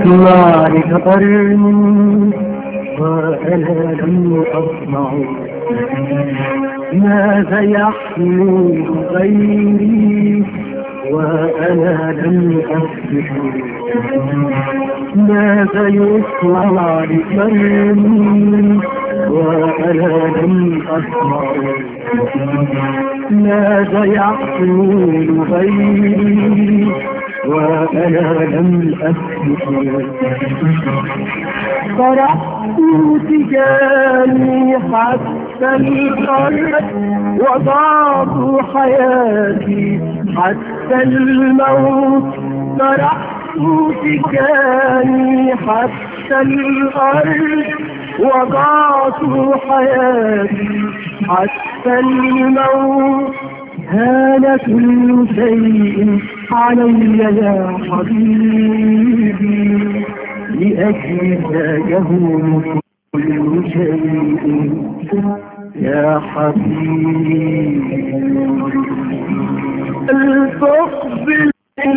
يسمع لخطر وأنا لم أسمع ماذا يحمل غيري وأنا لم أصبح ماذا يسمع لكرمي وأنا لم أسمع ماذا يحمل غيري وأنا لم أسبح فرحت تجاني حتى القرب وضعت حياتي حتى الموت فرحت تجاني حتى الأرض وضعت حياتي حتى الموت هان كل شيء علي يا حبيبي لأجلك يهون كل شيء يا حبيبي الفقد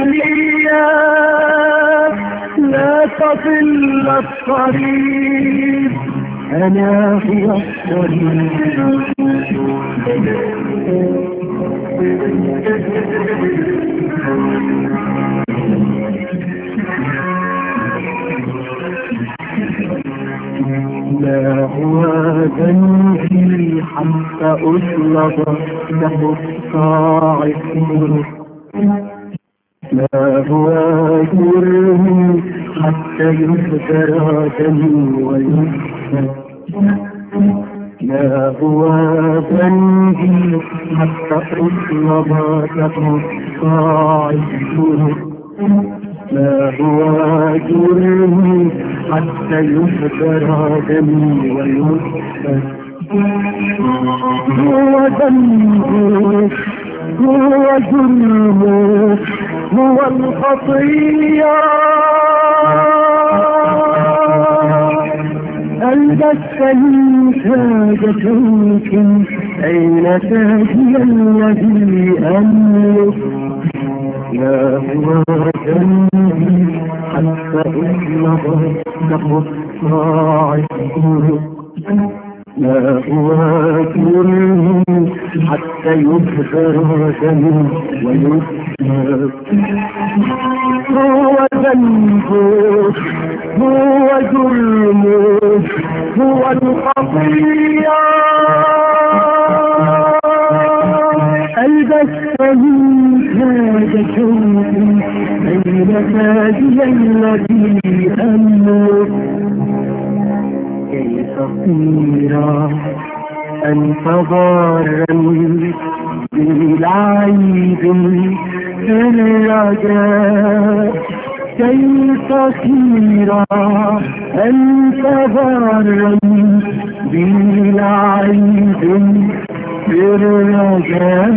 الإياه لا تضل الطريق أنا هو الطريق ما هو ذنبي حتى أطلب له الصاعق ما هو جرمي حتى يهدر دمي ويهدر ما هو ذنبي حتى أطلب له الصاعق ما هو جرمي حتى يهدر دمي ويهدر هو ذنبه هو جرمه هو الخطية ألبسني تاج شوك أين تاجي الذي أملك يا هو ذنبي حتى أطلب له الصاعد ما هو كره حتى يبصر دمي ويسمى هو ذنبه هو جرمه هو الخطيئة ألبسني هذا شوقي بين فادي الذي أملك كيف صيرا أنت ضارا بالعيب في الرجاء كيف صيرا أنت ضارا بالعيب في الرجاء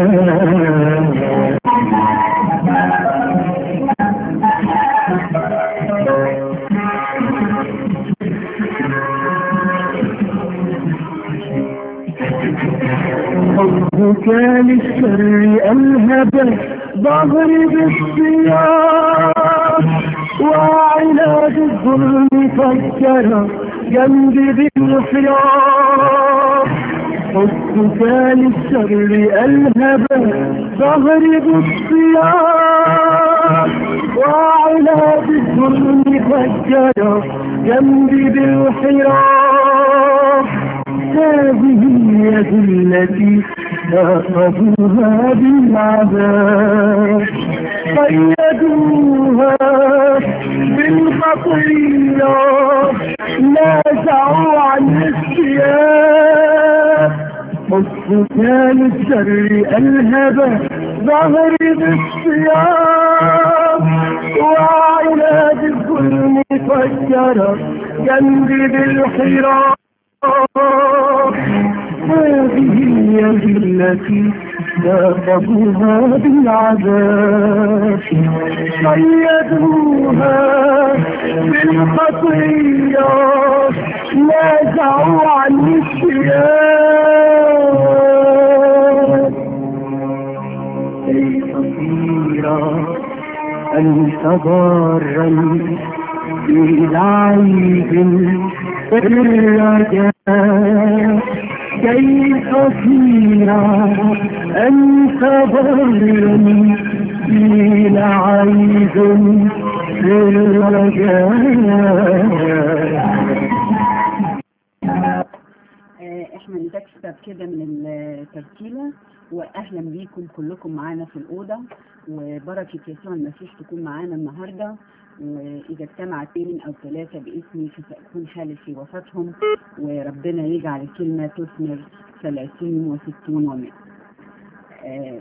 حبك للشر ألهب ظهري بالسياق وعناد الظلم فجر جنبي بالخيار حبك للشر ألهب ظهري بالسياق وعناد الظلم فجر جنبي بالحراب هذه يد التي أخذوها بالعذاب قيدوها بالخطية نازعوا عن الثياب حسكان الشر ألهب ظهري بالصيام وعناد الظلم فجر جنبي بالحراب هذه يد التي ذاقبوها بالعذاب قيدوها بالخطية نازعوا عن الثياب كيف صيرا أنت ضارا بلعيب الرجاء كيف فينا أنت بر بلعيب الرجاء آه، احنا نكسب كده من الترتيلة واهلا بيكم كلكم معانا في الاوضه وبركه يسوع المسيح تكون معانا النهارده واذا اجتمع اثنين او ثلاثه باسمي فساكون حالف في وسطهم وربنا يجعل الكلمه تثمر ثلاثين وستون ومائة آه،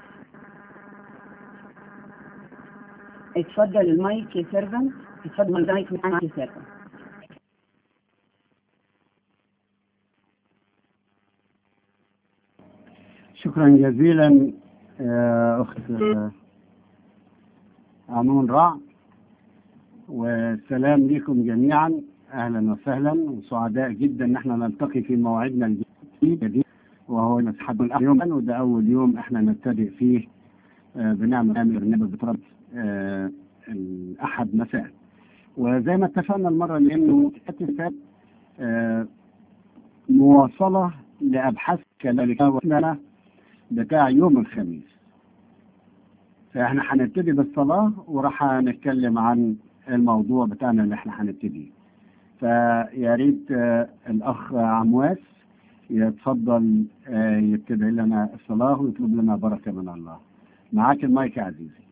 اتفضل المايك يا سيرفنت اتفضل المايك معاك يا سيرفنت شكرا جزيلا آه، أخت آه، عمون رع والسلام لكم جميعا أهلا وسهلا وسعداء جدا إن احنا نلتقي في موعدنا الجديد وهو مسحب اليوم وده أول يوم احنا نبتدئ فيه آه، بنعمل برنامج بطرد الأحد مساء وزي ما اتفقنا المرة اللي إنه الفات آه، مواصلة لأبحاث كذلك بتاع يوم الخميس فاحنا هنبتدي بالصلاة وراح نتكلم عن الموضوع بتاعنا اللي احنا هنبتدي فيا ريت آه، الأخ عمواس يتفضل آه، يبتدي لنا الصلاة ويطلب لنا بركة من الله معاك المايك يا عزيزي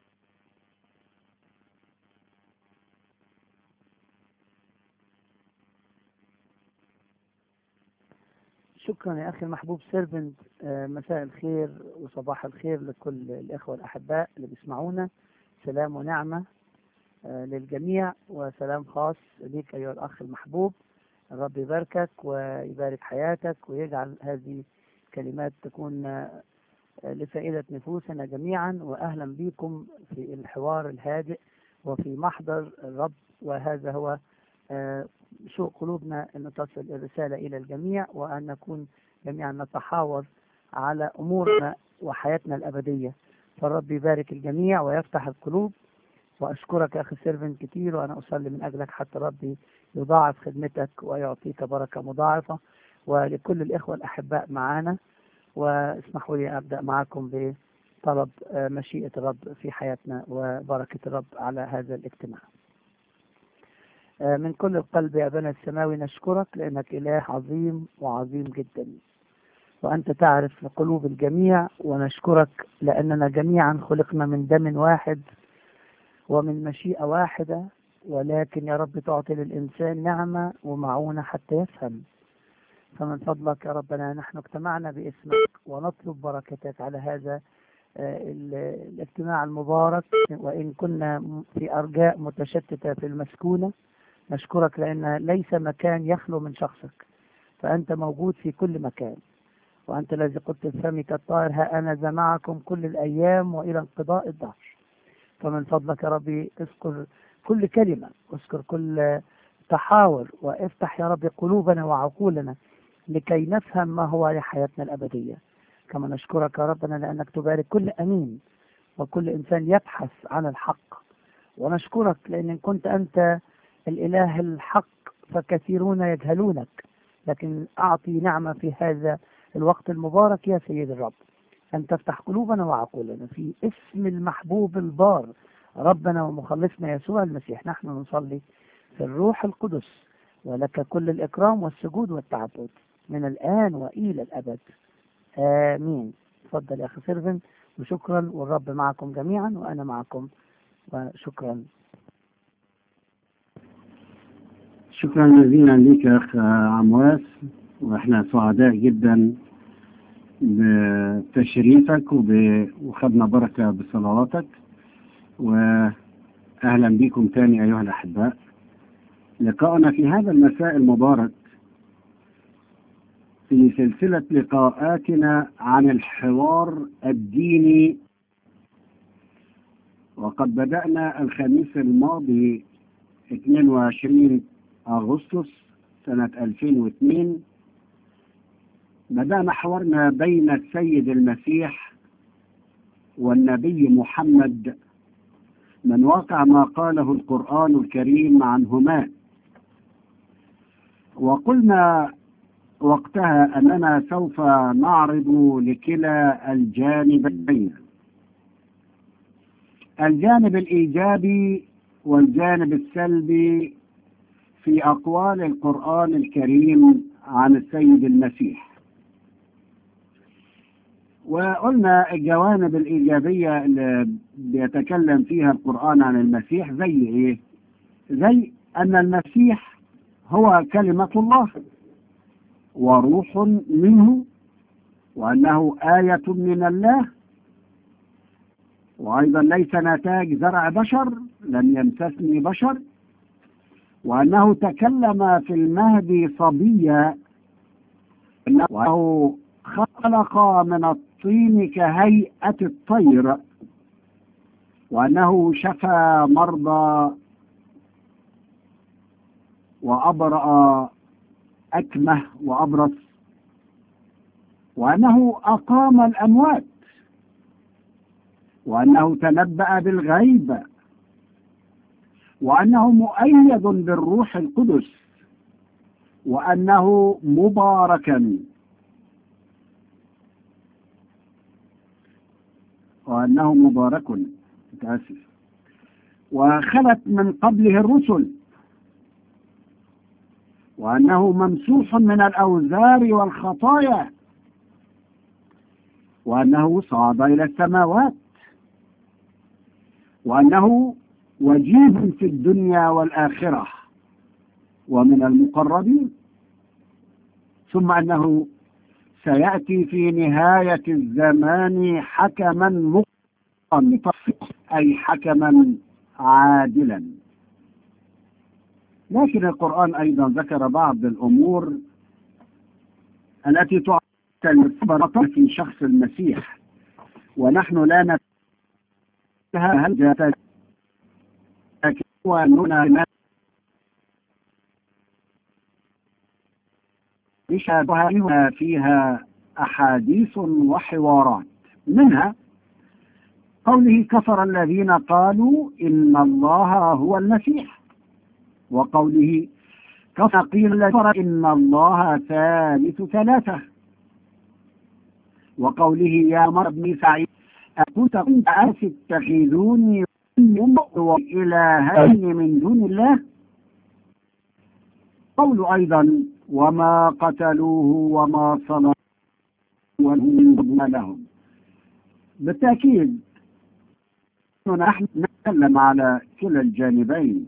شكرا يا أخي المحبوب سيرفنت آه، مساء الخير وصباح الخير لكل الإخوة الأحباء اللي بيسمعونا سلام ونعمة آه، للجميع وسلام خاص ليك أيها الأخ المحبوب الرب يباركك ويبارك حياتك ويجعل هذه كلمات تكون آه، لفائدة نفوسنا جميعا وأهلا بكم في الحوار الهادئ وفي محضر الرب وهذا هو آه، شوق قلوبنا أن تصل الرسالة إلى الجميع وأن نكون جميعا نتحاور على أمورنا وحياتنا الأبدية فالرب يبارك الجميع ويفتح القلوب وأشكرك يا أخي سيرفن كتير وأنا أصلي من أجلك حتى ربي يضاعف خدمتك ويعطيك بركة مضاعفة ولكل الإخوة الأحباء معانا واسمحوا لي أبدأ معكم بطلب آه، مشيئة الرب في حياتنا وبركة الرب على هذا الاجتماع آه، من كل القلب يا أبانا السماوي نشكرك لأنك إله عظيم وعظيم جدا وأنت تعرف قلوب الجميع ونشكرك لأننا جميعا خلقنا من دم واحد ومن مشيئة واحدة ولكن يا رب تعطي للإنسان نعمة ومعونة حتى يفهم فمن فضلك يا ربنا نحن اجتمعنا باسمك ونطلب بركتك على هذا آه، ال- الاجتماع المبارك وإن كنا م- في أرجاء متشتتة في المسكونة نشكرك لأن ليس مكان يخلو من شخصك فأنت موجود في كل مكان وأنت الذي قلت بفمك الطاهر ها أنا ذا معكم كل الأيام وإلى انقضاء الدهر فمن فضلك يا ربي اذكر كل كلمة واذكر كل تحاور وافتح يا رب قلوبنا وعقولنا لكي نفهم ما هو لحياتنا الأبدية كما نشكرك يا ربنا لأنك تبارك كل أمين وكل إنسان يبحث عن الحق ونشكرك لأن إن كنت أنت الإله الحق فكثيرون يجهلونك لكن أعطي نعمة في هذا الوقت المبارك يا سيد الرب أن تفتح قلوبنا وعقولنا في اسم المحبوب البار ربنا ومخلصنا يسوع المسيح نحن نصلي في الروح القدس ولك كل الإكرام والسجود والتعبد من الآن وإلى الأبد آمين تفضل يا أخي سيرفن وشكرا والرب معكم جميعا وأنا معكم وشكرا شكرا جزيلا لك يا أخ عمواس وإحنا سعداء جدا بتشريفك وب- وخدنا بركة بصلواتك وأهلا بكم تاني أيها الأحباء لقاءنا في هذا المساء المبارك في سلسلة لقاءاتنا عن الحوار الديني وقد بدأنا الخميس الماضي 22 أغسطس سنة 2002 بدأنا حوارنا بين السيد المسيح والنبي محمد من واقع ما قاله القرآن الكريم عنهما وقلنا وقتها أننا سوف نعرض لكلا الجانبين الجانب الإيجابي والجانب السلبي في أقوال القرآن الكريم عن السيد المسيح وقلنا الجوانب الإيجابية اللي بيتكلم فيها القرآن عن المسيح زي إيه؟ زي أن المسيح هو كلمة الله وروح منه وأنه آية من الله وأيضا ليس نتاج زرع بشر لم يمسسني بشر وأنه تكلم في المهد صبيا وأنه خلق من الطين كهيئة الطير وأنه شفى مرضى وأبرأ أكمه وأبرص وأنه أقام الأموات وأنه تنبأ بالغيب وأنه مؤيد بالروح القدس وأنه مباركا وأنه مبارك متأسف وخلت من قبله الرسل وأنه ممسوح من الأوزار والخطايا وأنه صعد إلى السماوات وأنه وجيه في الدنيا والآخرة ومن المقربين ثم أنه سيأتي في نهاية الزمان حكما مقنطا أي حكما عادلا لكن القرآن أيضا ذكر بعض الأمور التي تعتبر في شخص المسيح ونحن لا نتها هل جاءت لكن وأننا يشابهها فيها أحاديث وحوارات منها قوله كفر الذين قالوا إن الله هو المسيح وقوله كفر قيل كفر إن الله ثالث ثلاثة وقوله يا مر بن سعيد أكنت كنت أتخذوني إلهين من دون الله قول أيضا وما قتلوه وما صنعوا وهم لهم بالتأكيد نحن نتكلم على كلا الجانبين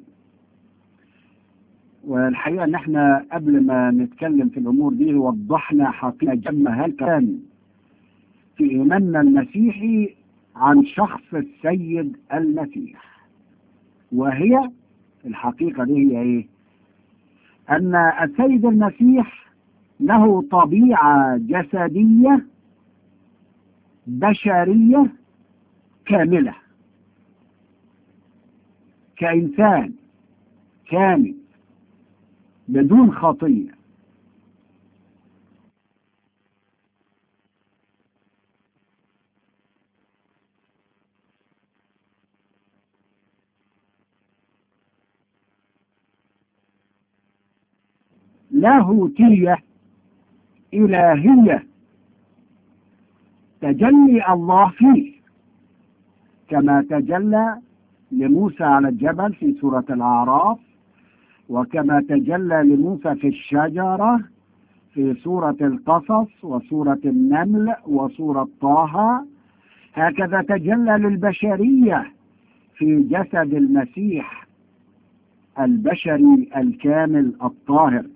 والحقيقة ان احنا قبل ما نتكلم في الامور دي وضحنا حقيقة جمع هل كان في ايماننا المسيحي عن شخص السيد المسيح وهي الحقيقة دي هي ايه ان السيد المسيح له طبيعة جسدية بشرية كاملة كإنسان كامل بدون خطية لاهوتية إلهية تجلي الله فيه كما تجلى لموسى على الجبل في سورة الأعراف وكما تجلى لموسى في الشجرة في سورة القصص وسورة النمل وسورة طه هكذا تجلى للبشرية في جسد المسيح البشري الكامل الطاهر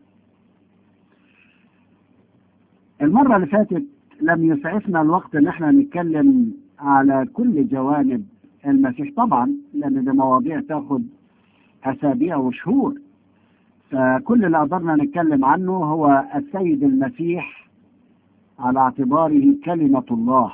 المرة اللي فاتت لم يسعفنا الوقت ان احنا نتكلم على كل جوانب المسيح طبعا لان دي مواضيع تاخد اسابيع وشهور فكل اللي قدرنا نتكلم عنه هو السيد المسيح على اعتباره كلمة الله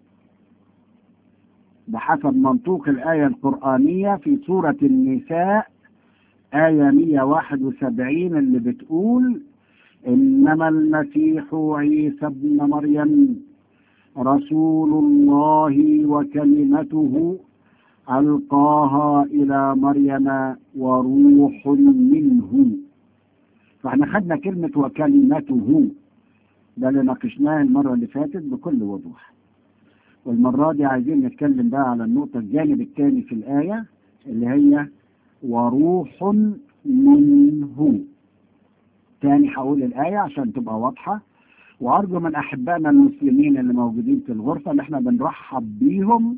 بحسب منطوق الآية القرآنية في سورة النساء آية 171 اللي بتقول إنما المسيح عيسى ابن مريم رسول الله وكلمته ألقاها إلى مريم وروح منه فاحنا خدنا كلمة وكلمته ده اللي ناقشناه المرة اللي فاتت بكل وضوح والمرة دي عايزين نتكلم بقى على النقطة الجانب الثاني في الآية اللي هي وروح منه تاني هقول الآية عشان تبقى واضحة وأرجو من أحبائنا المسلمين اللي موجودين في الغرفة اللي احنا بنرحب بيهم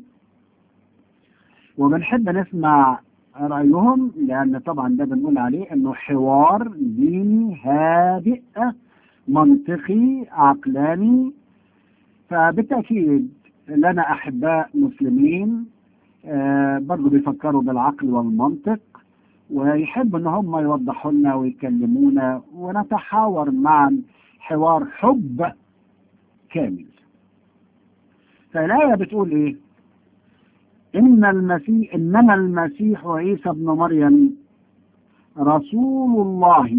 وبنحب نسمع رأيهم لأن طبعا ده بنقول عليه إنه حوار ديني هادئ منطقي عقلاني فبالتأكيد لنا أحباء مسلمين آه برضو بيفكروا بالعقل والمنطق ويحب ان هم يوضحوا لنا ويكلمونا ونتحاور معا حوار حب كامل فالآية بتقول ايه إن المسيح إنما المسيح عيسى ابن مريم رسول الله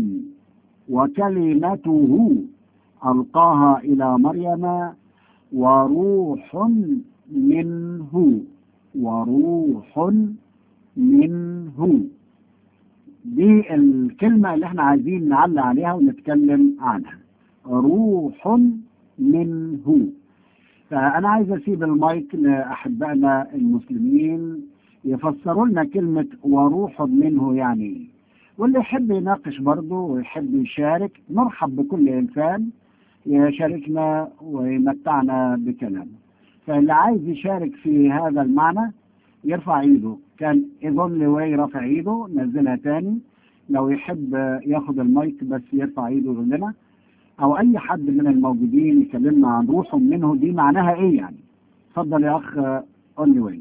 وكلمته ألقاها إلى مريم وروح منه وروح منه دي الكلمة اللي احنا عايزين نعلق عليها ونتكلم عنها روح منه فأنا عايز أسيب المايك لأحبائنا المسلمين يفسروا لنا كلمة وروح منه يعني إيه واللي يحب يناقش برضه ويحب يشارك نرحب بكل إنسان يشاركنا ويمتعنا بكلامه فاللي عايز يشارك في هذا المعنى يرفع ايده كان ايفون لواي رافع ايده نزلها تاني لو يحب ياخد المايك بس يرفع ايده يقول لنا او اي حد من الموجودين يكلمنا عن روح منه دي معناها ايه يعني اتفضل يا اخ اونلي واي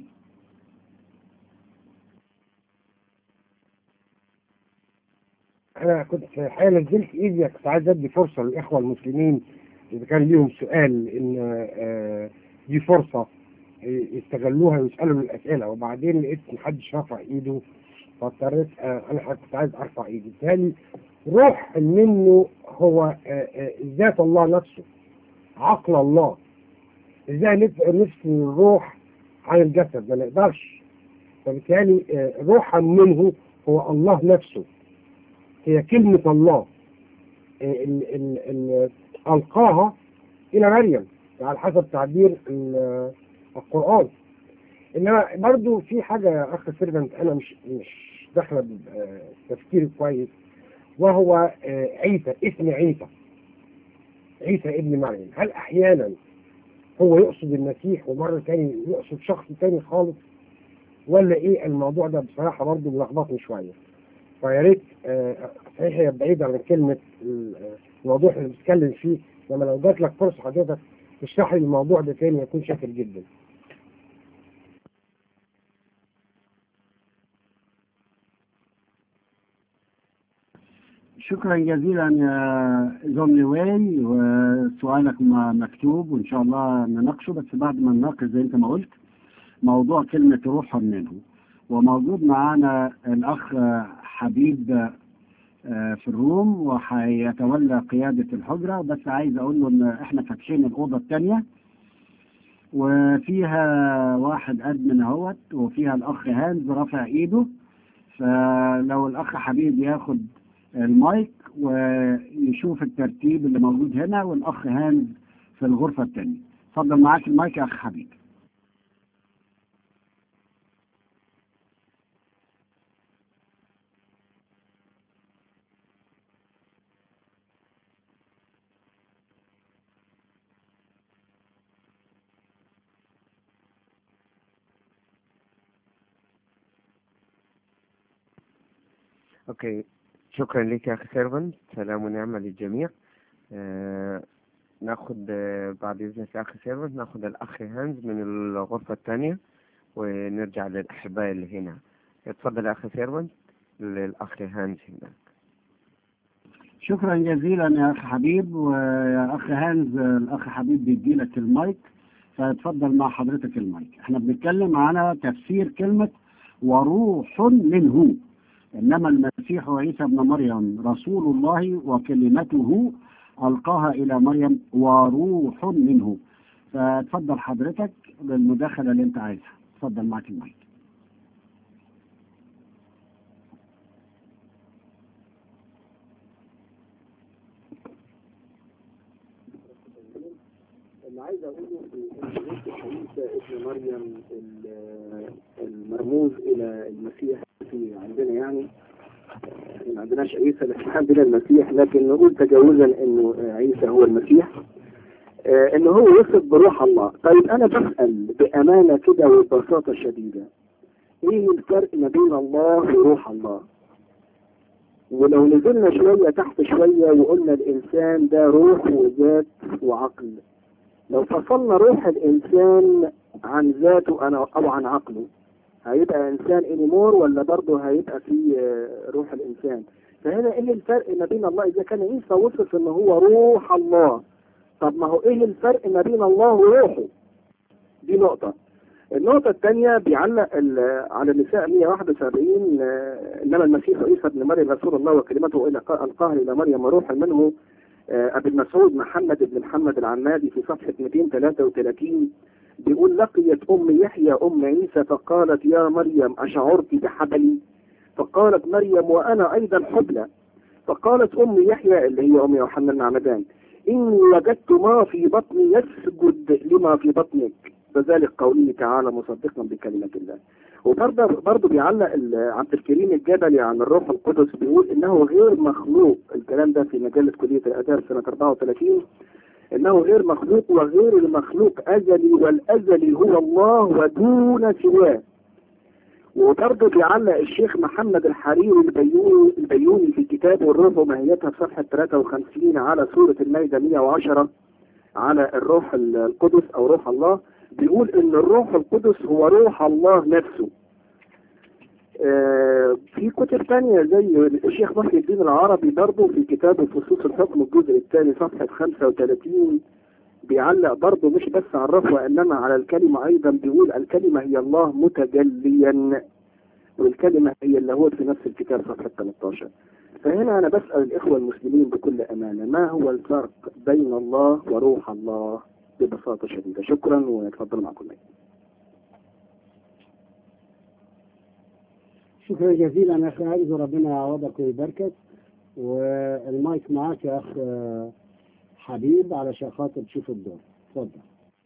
انا كنت في الحقيقه نزلت ايدي كنت عايز ادي فرصه للاخوه المسلمين اذا كان ليهم سؤال ان آه، دي فرصه يستغلوها ويسالوا الاسئله وبعدين لقيت محدش رفع ايده فاضطريت آه، انا كنت عايز ارفع ايدي بالتالي روح منه هو آه، آه، ذات الله نفسه عقل الله ازاي نف- نفصل الروح عن الجسد ما نقدرش فبالتالي آه، روحا منه هو الله نفسه هي كلمة الله آه، ال- ال- ال- ألقاها إلى مريم على حسب تعبير ال- القرآن إنما برضو في حاجة يا أخ سيرفنت أنا مش مش داخلة بتفكيري كويس وهو آه، عيسى اسم عيسى عيسى ابن مريم هل أحيانا هو يقصد المسيح ومرة تاني يقصد شخص تاني خالص ولا إيه الموضوع ده بصراحة برضو ملخبطني شوية فيا ريت آه، صحيح هي بعيدة عن كلمة ال- آه، الموضوع اللي بنتكلم فيه لما لو جات لك فرصة حضرتك تشرح لي الموضوع ده تاني أكون شاكر جدا. شكرا جزيلا يا زوملي واي وسؤالك م- مكتوب وان شاء الله نناقشه بس بعد ما نناقش زي انت ما قلت موضوع كلمة روح منه وموجود معانا الأخ حبيب آه، في الروم وهيتولى قيادة الحجرة بس عايز أقول له إن إحنا فاتحين الأوضة الثانية وفيها واحد أدمن أهوت وفيها الأخ هانز رافع إيده فلو الأخ حبيب ياخد المايك ويشوف الترتيب اللي موجود هنا والأخ هانز في الغرفة الثانية اتفضل معاك المايك يا أخ حبيب اوكي شكرا لك يا اخي سيرفنت سلام ونعمة للجميع آه ناخد آه بعد اذنك يا اخي سيرفنت ناخد الاخ هانز من الغرفة الثانية ونرجع للاحباء اللي هنا اتفضل يا اخي سيرفنت للاخ هانز هناك شكرا جزيلا يا أخ حبيب ويا أخ هانز الأخ حبيب بيدي لك المايك فاتفضل مع حضرتك المايك احنا بنتكلم على تفسير كلمة وروح منه إنما المسيح عيسى ابن مريم رسول الله وكلمته ألقاها إلى مريم وروح منه فاتفضل حضرتك بالمداخلة اللي أنت عايزها اتفضل معك المايك اللي عايز اقوله في نص عيسى ابن مريم ال- المرموز الى المسيح في عندنا يعني احنا ما عندناش عيسى لكن عندنا المسيح لكن نقول تجاوزا انه عيسى هو المسيح آه، انه هو وصف بروح الله طيب انا بسأل بامانة كده وببساطة شديدة ايه الفرق ما بين الله وروح الله ولو نزلنا شوية تحت شوية وقلنا الإنسان ده روح وذات وعقل لو فصلنا روح الإنسان عن ذاته أنا أو عن عقله هيبقى إنسان إنيمور ولا برضه هيبقى في آه، روح الإنسان فهنا إيه الفرق ما بين الله إذا كان عيسى وصف إن هو روح الله طب ما هو إيه الفرق ما بين الله وروحه دي نقطة النقطة الثانية بيعلق ال- على النساء 171 آه، إنما المسيح عيسى ابن مريم رسول الله وكلمته إلى ألقاها إلى مريم وروحا منه آه، أبي المسعود محمد بن محمد العمادي في صفحة 233 بيقول لقيت أم يحيى أم عيسى فقالت يا مريم أشعرت بحبلي فقالت مريم وأنا أيضا حبلى فقالت أم يحيى اللي هي أم يوحنا المعمدان إني وجدت ما في بطني يسجد لما في بطنك فذلك قوله تعالى مصدقا بكلمة الله وبرضه برضه بيعلق ال- عبد الكريم الجبلي عن الروح القدس بيقول انه غير مخلوق الكلام ده في مجلة كلية الآداب سنة 34 انه غير مخلوق وغير المخلوق ازلي والازلي هو الله ودون سواه وبرضه بيعلق الشيخ محمد الحريري البيوني البيوني في كتابه الروح وماهيتها في صفحة 53 على سورة المائدة 110 على الروح القدس او روح الله بيقول ان الروح القدس هو روح الله نفسه آه، في كتب تانية زي الشيخ محي الدين العربي برضه في كتابه فصوص الحكم الجزء الثاني صفحة 35 بيعلق برضه مش بس على الروح وإنما على الكلمة أيضا بيقول الكلمة هي الله متجليا والكلمة هي اللاهوت في نفس الكتاب صفحة 13 فهنا أنا بسأل الإخوة المسلمين بكل أمانة ما هو الفرق بين الله وروح الله ببساطة شديدة شكرا ويتفضل معكم شكرا جزيلا يا اخي عايز وربنا يعوضك ويباركك والمايك معاك يا اخ آه، حبيب علشان خاطر تشوف الدور اتفضل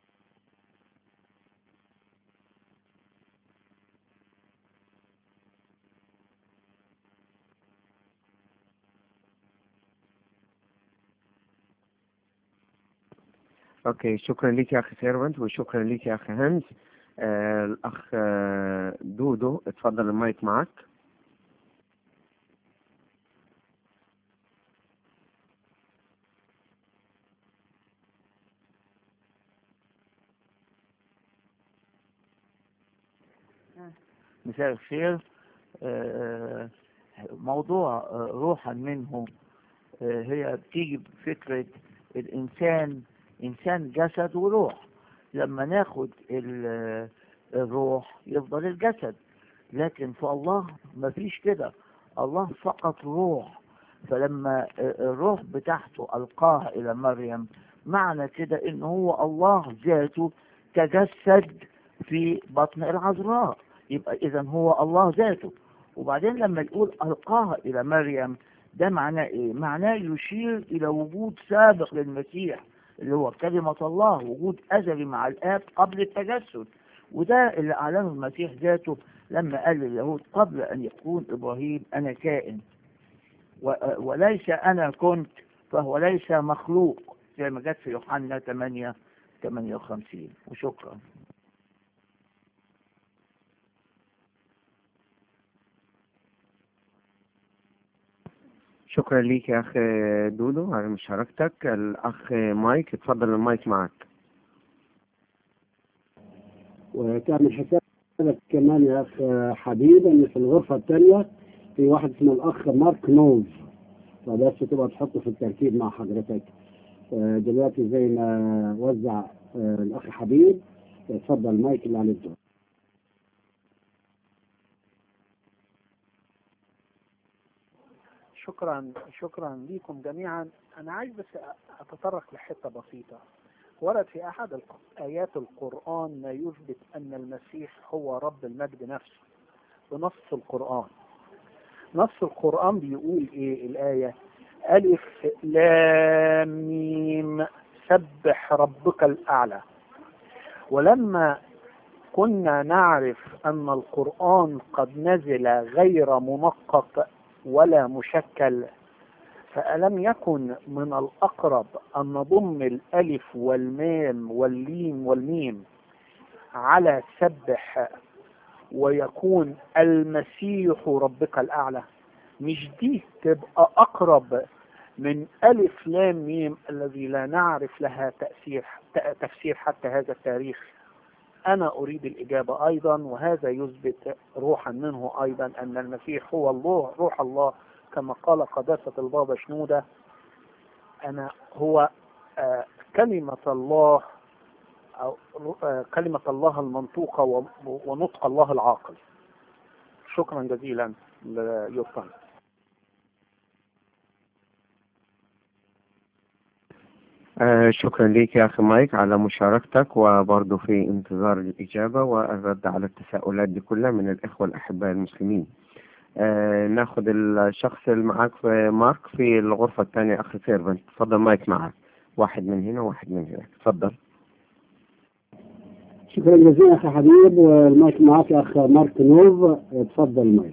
اوكي شكرا لك يا اخي سيرفنت وشكرا لك يا اخي هانز آه الاخ آه دودو اتفضل المايك معك مساء الخير آه، موضوع آه، روحا منه آه، هي بتيجي بفكرة الإنسان إنسان جسد وروح لما ناخد ال- الروح يفضل الجسد لكن في الله مفيش كده الله فقط روح فلما الروح بتاعته ألقاها إلى مريم معنى كده إن هو الله ذاته تجسد في بطن العذراء يبقى إذا هو الله ذاته وبعدين لما يقول ألقاها إلى مريم ده معناه إيه؟ معناه يشير إلى وجود سابق للمسيح اللي هو كلمة الله وجود أزلي مع الآب قبل التجسد وده اللي أعلنه المسيح ذاته لما قال لليهود قبل أن يكون إبراهيم أنا كائن و- وليس أنا كنت فهو ليس مخلوق زي ما جت في يوحنا 8 58 وشكرا شكرا لك يا اخ دودو على مشاركتك الاخ مايك اتفضل المايك معك وتعمل حسابك كمان يا اخ حبيب ان في الغرفه الثانيه في واحد اسمه الاخ مارك نوز فبس تبقى تحطه في الترتيب مع حضرتك آه، دلوقتي زي ما وزع آه، الاخ حبيب اتفضل المايك اللي عليه الدور شكرا شكرا لكم جميعا انا عايز بس اتطرق لحته بسيطه ورد في احد الق- ايات القران ما يثبت ان المسيح هو رب المجد نفسه بنص القران نص القران بيقول ايه الايه الف لام ميم سبح ربك الأعلى ولما كنا نعرف أن القرآن قد نزل غير منقط ولا مشكل فألم يكن من الأقرب أن نضم الألف والمام والليم والميم على سبح ويكون المسيح ربك الأعلى مش دي تبقى أقرب من ألف لام ميم الذي لا نعرف لها تأثير تفسير حتى هذا التاريخ أنا أريد الإجابة أيضا وهذا يثبت روحا منه أيضا أن المسيح هو الله روح الله كما قال قداسة البابا شنودة أنا هو آه كلمة الله أو آه كلمة الله المنطوقة ونطق الله العاقل شكرا جزيلا ليوتان آه شكرا لك يا أخي مايك على مشاركتك وبرضه في انتظار الإجابة والرد على التساؤلات دي كلها من الإخوة الأحباء المسلمين آه ناخد الشخص اللي معاك في مارك في الغرفة الثانية أخي سيرفنت تفضل مايك معك واحد من هنا وواحد من هناك تفضل شكرا جزيلا أخي حبيب والمايك معك أخ مارك نوف تفضل المايك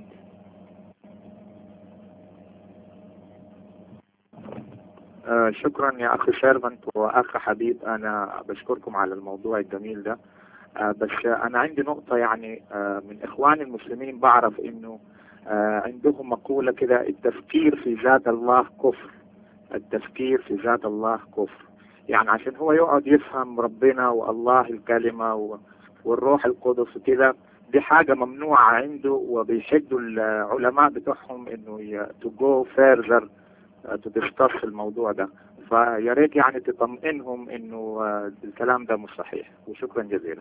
آه شكرا يا اخي سيرفنت واخ حبيب انا بشكركم على الموضوع الجميل ده آه بس انا عندي نقطة يعني آه من اخواني المسلمين بعرف انه عندهم مقولة كده التفكير في ذات الله كفر التفكير في ذات الله كفر يعني عشان هو يقعد يفهم ربنا والله الكلمة والروح القدس وكده دي حاجة ممنوعة عنده وبيشدوا العلماء بتوعهم انه to go further تدسكس الموضوع ده فيا ريت يعني تطمئنهم انه الكلام ده مش صحيح وشكرا جزيلا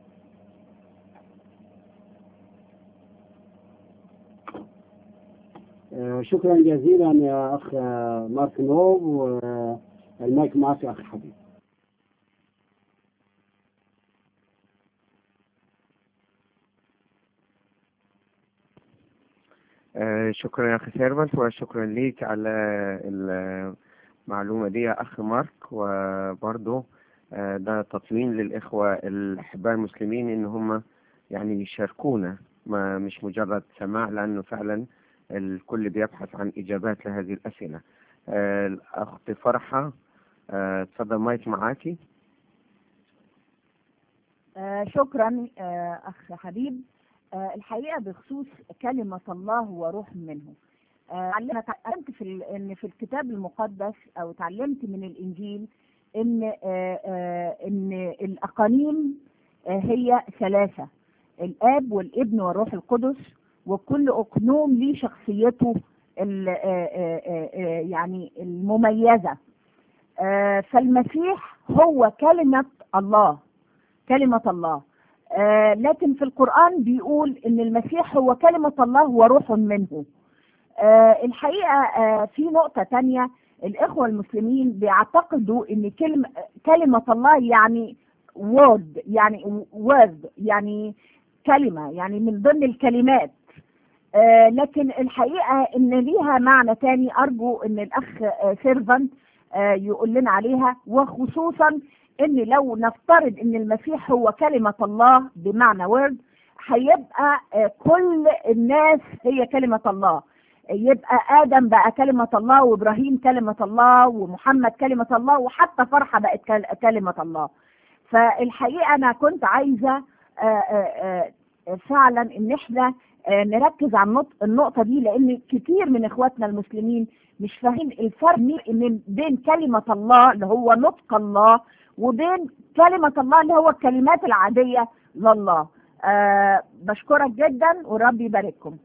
شكرا جزيلا يا اخ مارك نوب والمايك معك يا اخ حبيب آه شكرا يا اخي سيرفنت وشكرا ليك على المعلومة دي يا اخ مارك وبرضه آه ده تطمين للاخوة الاحباء المسلمين ان هم يعني يشاركونا ما مش مجرد سماع لانه فعلا الكل بيبحث عن اجابات لهذه الاسئلة آه الاخت فرحة تفضل مايك معاكي شكرا اخ حبيب آه الحقيقة بخصوص كلمة الله وروح منه آه أنا تعلمت في إن في الكتاب المقدس أو تعلمت من الإنجيل إن آه إن الأقانيم هي ثلاثة الآب والابن والروح القدس وكل أقنوم ليه شخصيته يعني المميزة فالمسيح هو كلمة الله كلمة الله آه لكن في القرآن بيقول إن المسيح هو كلمة الله وروح منه آه الحقيقة آه في نقطة تانية الإخوة المسلمين بيعتقدوا إن كلمة كلمة الله يعني word يعني word يعني كلمة يعني من ضمن الكلمات آه لكن الحقيقة إن ليها معنى تاني أرجو إن الأخ آه سيرفنت آه يقول لنا عليها وخصوصا ان لو نفترض ان المسيح هو كلمة الله بمعنى وورد هيبقى كل الناس هي كلمة الله يبقى آدم بقى كلمة الله وإبراهيم كلمة الله ومحمد كلمة الله وحتى فرحة بقت كلمة الله فالحقيقة أنا كنت عايزة فعلا إن إحنا نركز على النقطة دي لأن كتير من إخواتنا المسلمين مش فاهمين الفرق بين كلمة الله اللي هو نطق الله وبين كلمة الله اللي هو الكلمات العادية لله أه بشكرك جدا ورب يبارككم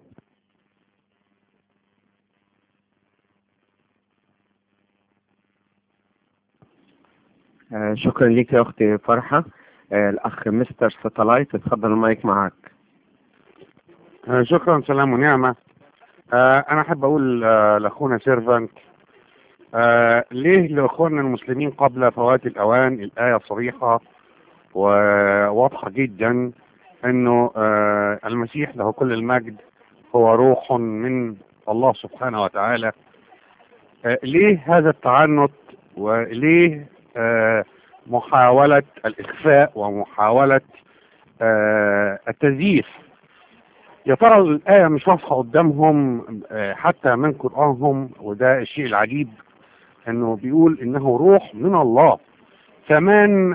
آه شكرا لك يا اختي فرحة آه الاخ مستر ساتلايت اتفضل المايك معك آه شكرا سلام ونعمة آه انا احب اقول آه لاخونا سيرفانت آه ليه لاخواننا المسلمين قبل فوات الاوان الايه صريحه وواضحه جدا انه آه المسيح له كل المجد هو روح من الله سبحانه وتعالى آه ليه هذا التعنت وليه آه، محاولة الإخفاء ومحاولة آه، التزييف يا ترى الآية مش واضحة قدامهم آه، حتى من قرآنهم وده الشيء العجيب انه بيقول انه روح من الله فمن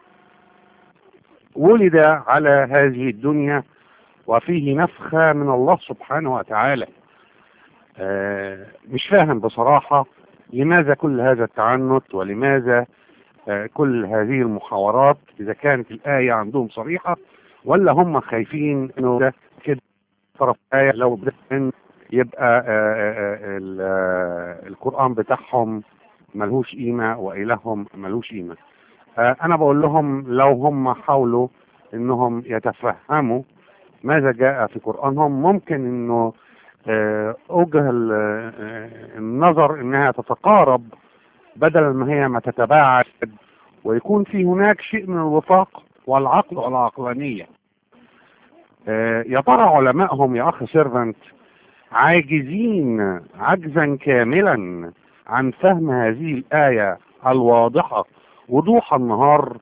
ولد على هذه الدنيا وفيه نفخة من الله سبحانه وتعالى آه، مش فاهم بصراحة لماذا كل هذا التعنت ولماذا آه، كل هذه المحاورات إذا كانت الآية عندهم صريحة ولا هم خايفين إنه ده كده طرف آية لو بدأ إن يبقى آه، آه، آه، ال- آه، القرآن بتاعهم ملهوش قيمة وإلههم ملهوش قيمة آه، أنا بقول لهم لو هم حاولوا إنهم يتفهموا ماذا جاء في قرآنهم ممكن إنه آه، أوجه ال- آه، النظر إنها تتقارب بدل ما هي ما تتباعد ويكون في هناك شيء من الوفاق والعقل والعقلانية آه، يا ترى علمائهم يا أخ سيرفنت عاجزين عجزا كاملا عن فهم هذه الآية الواضحة وضوح النهار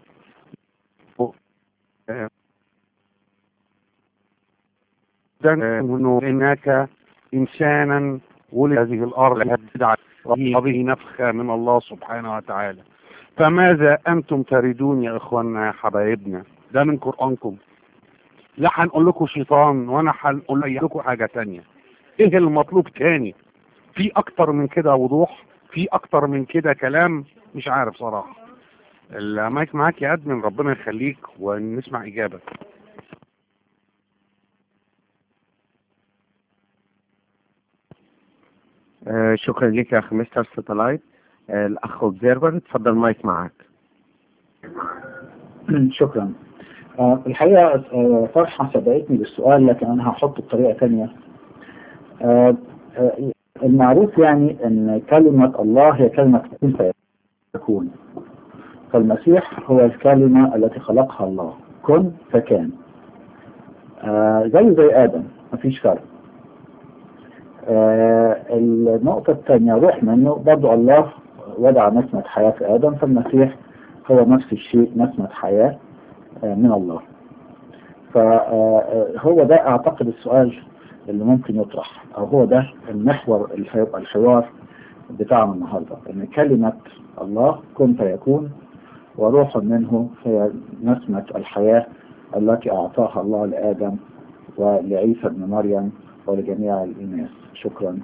آه، إنه إنك إنسانا ولد هذه الأرض بدعة به نفخة من الله سبحانه وتعالى فماذا أنتم تريدون يا إخواننا يا حبايبنا ده من قرآنكم لا هنقول لكم شيطان وأنا هنقول لكم حاجة تانية إيه المطلوب تاني في أكتر من كده وضوح في أكتر من كده كلام مش عارف صراحة المايك معاك يا أدمن ربنا يخليك ونسمع إجابة آه، شكرا لك يا اخ مستر ستلايت آه، الاخ اوبزيرفر اتفضل مايك معاك شكرا آه، الحقيقة آه، فرحة سبقتني بالسؤال لكن أنا هحطه بطريقة تانية آه، آه، المعروف يعني أن كلمة الله هي كلمة كن فيكون فالمسيح هو الكلمة التي خلقها الله كن فكان آه، زي زي آدم مفيش فرق آه، النقطة الثانية روح منه برضو الله وضع نسمة حياة في آدم فالمسيح هو نفس الشيء نسمة حياة آه، من الله فهو ده أعتقد السؤال اللي ممكن يطرح أو هو ده المحور اللي هيبقى الحوار بتاعنا النهاردة إن كلمة الله كن فيكون وروح منه هي نسمة الحياة التي أعطاها الله لآدم ولعيسى ابن مريم ولجميع الإناث شكرا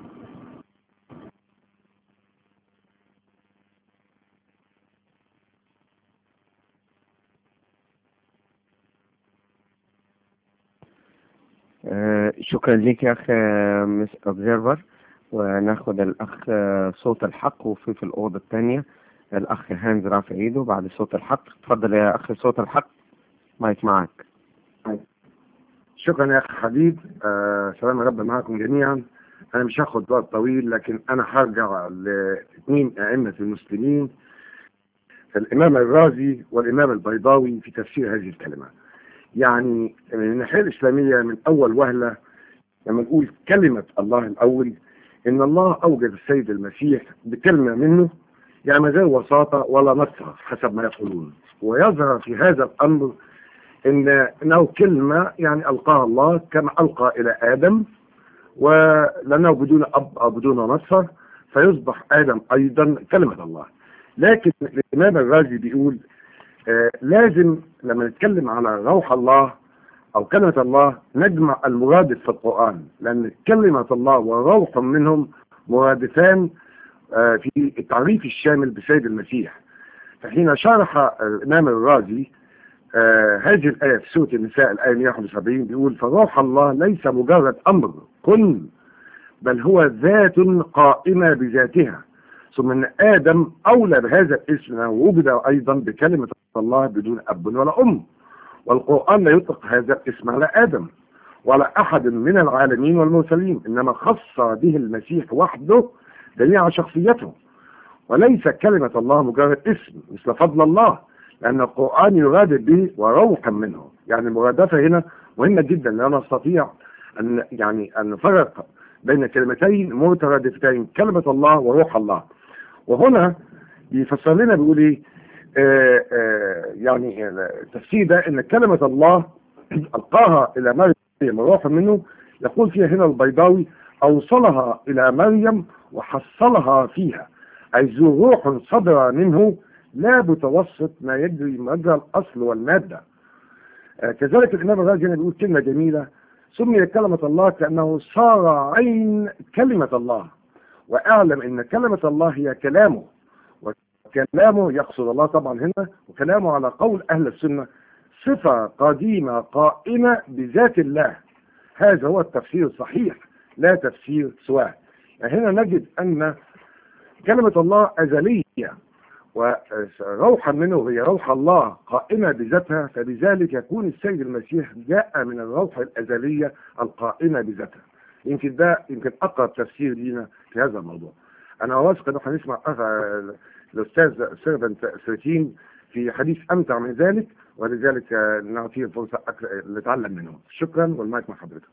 آه، شكرا لك يا اخ آه، مس اوبزيرفر وناخد الاخ آه، صوت الحق وفي في الاوضه الثانيه الاخ هانز رافع ايده بعد صوت الحق اتفضل يا اخ صوت الحق مايك معك شكرا يا اخي حبيب آه سلام يا رب معكم جميعا انا مش هاخد وقت طويل لكن انا هرجع لاثنين ائمه المسلمين الامام الرازي والامام البيضاوي في تفسير هذه الكلمه يعني من الناحيه الاسلاميه من اول وهله لما نقول كلمه الله الاول ان الله اوجد السيد المسيح بكلمه منه يعني من غير وساطه ولا نصها حسب ما يقولون ويظهر في هذا الامر ان انه كلمه يعني القاها الله كما القى الى ادم ولانه بدون اب او بدون نصر فيصبح ادم ايضا كلمه الله لكن الامام الرازي بيقول آه لازم لما نتكلم على روح الله او كلمه الله نجمع المرادف في القران لان كلمه الله وروح منهم مرادفان آه في التعريف الشامل بسيد المسيح فحين شرح الامام الرازي آه هذه الآية في سورة النساء الآية 171 بيقول فروح الله ليس مجرد أمر كن بل هو ذات قائمة بذاتها ثم أن آدم أولى بهذا الاسم ووجد أيضا بكلمة الله بدون أب ولا أم والقرآن لا يطلق هذا الاسم على آدم ولا أحد من العالمين والمرسلين إنما خص به المسيح وحده جميع شخصيته وليس كلمة الله مجرد اسم مثل فضل الله لأن القرآن يراد به وروحا منه يعني المرادفة هنا مهمة جدا لا نستطيع أن يعني أن نفرق بين كلمتين مترادفتين كلمة الله وروح الله وهنا بيفسر لنا بيقول ايه آه آه يعني التفسير ده ان كلمة الله القاها الى مريم روحا منه يقول فيها هنا البيضاوي اوصلها الى مريم وحصلها فيها اي ذو روح صدر منه لا بتوسط ما يجري مجرى الاصل والماده آه كذلك الامام الرازي هنا بيقول كلمه جميله سمي كلمه الله كانه صار عين كلمه الله واعلم ان كلمه الله هي كلامه وكلامه يقصد الله طبعا هنا وكلامه على قول اهل السنه صفه قديمه قائمه بذات الله هذا هو التفسير الصحيح لا تفسير سواه يعني هنا نجد ان كلمه الله ازليه وروحا منه هي روح الله قائمة بذاتها فبذلك يكون السيد المسيح جاء من الروح الأزلية القائمة بذاتها يمكن ده يمكن أقرب تفسير لينا في هذا الموضوع أنا واثق أنه هنسمع الأستاذ سيرفنت سيرتين في حديث أمتع من ذلك ولذلك نعطيه الفرصة نتعلم منه شكرا والمايك مع حضرتك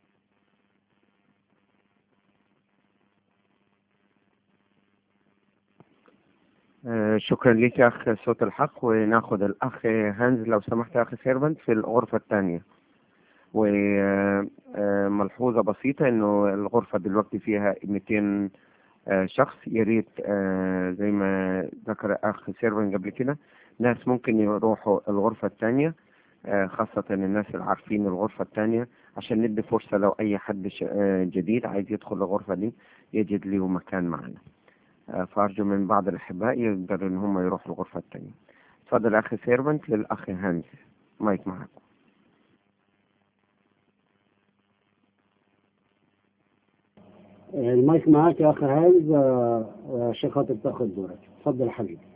آه، شكرا لك يا أخ صوت الحق وناخد الأخ هانز لو سمحت يا أخي سيرفنت في الغرفة الثانية وملحوظة بسيطة إنه الغرفة دلوقتي فيها 200 آه، شخص يا ريت آه، زي ما ذكر أخ سيرفنت قبل كده ناس ممكن يروحوا الغرفة الثانية خاصة الناس اللي عارفين الغرفة الثانية عشان ندي فرصة لو أي حد جديد عايز يدخل الغرفة دي يجد له مكان معنا. فأرجو من بعض الأحباء يقدروا إن هم يروحوا الغرفة الثانية. اتفضل أخي سيرفنت للأخ هانز مايك معك. المايك معاك يا أخ هانز عشان خاطر تاخد دورك اتفضل يا حبيبي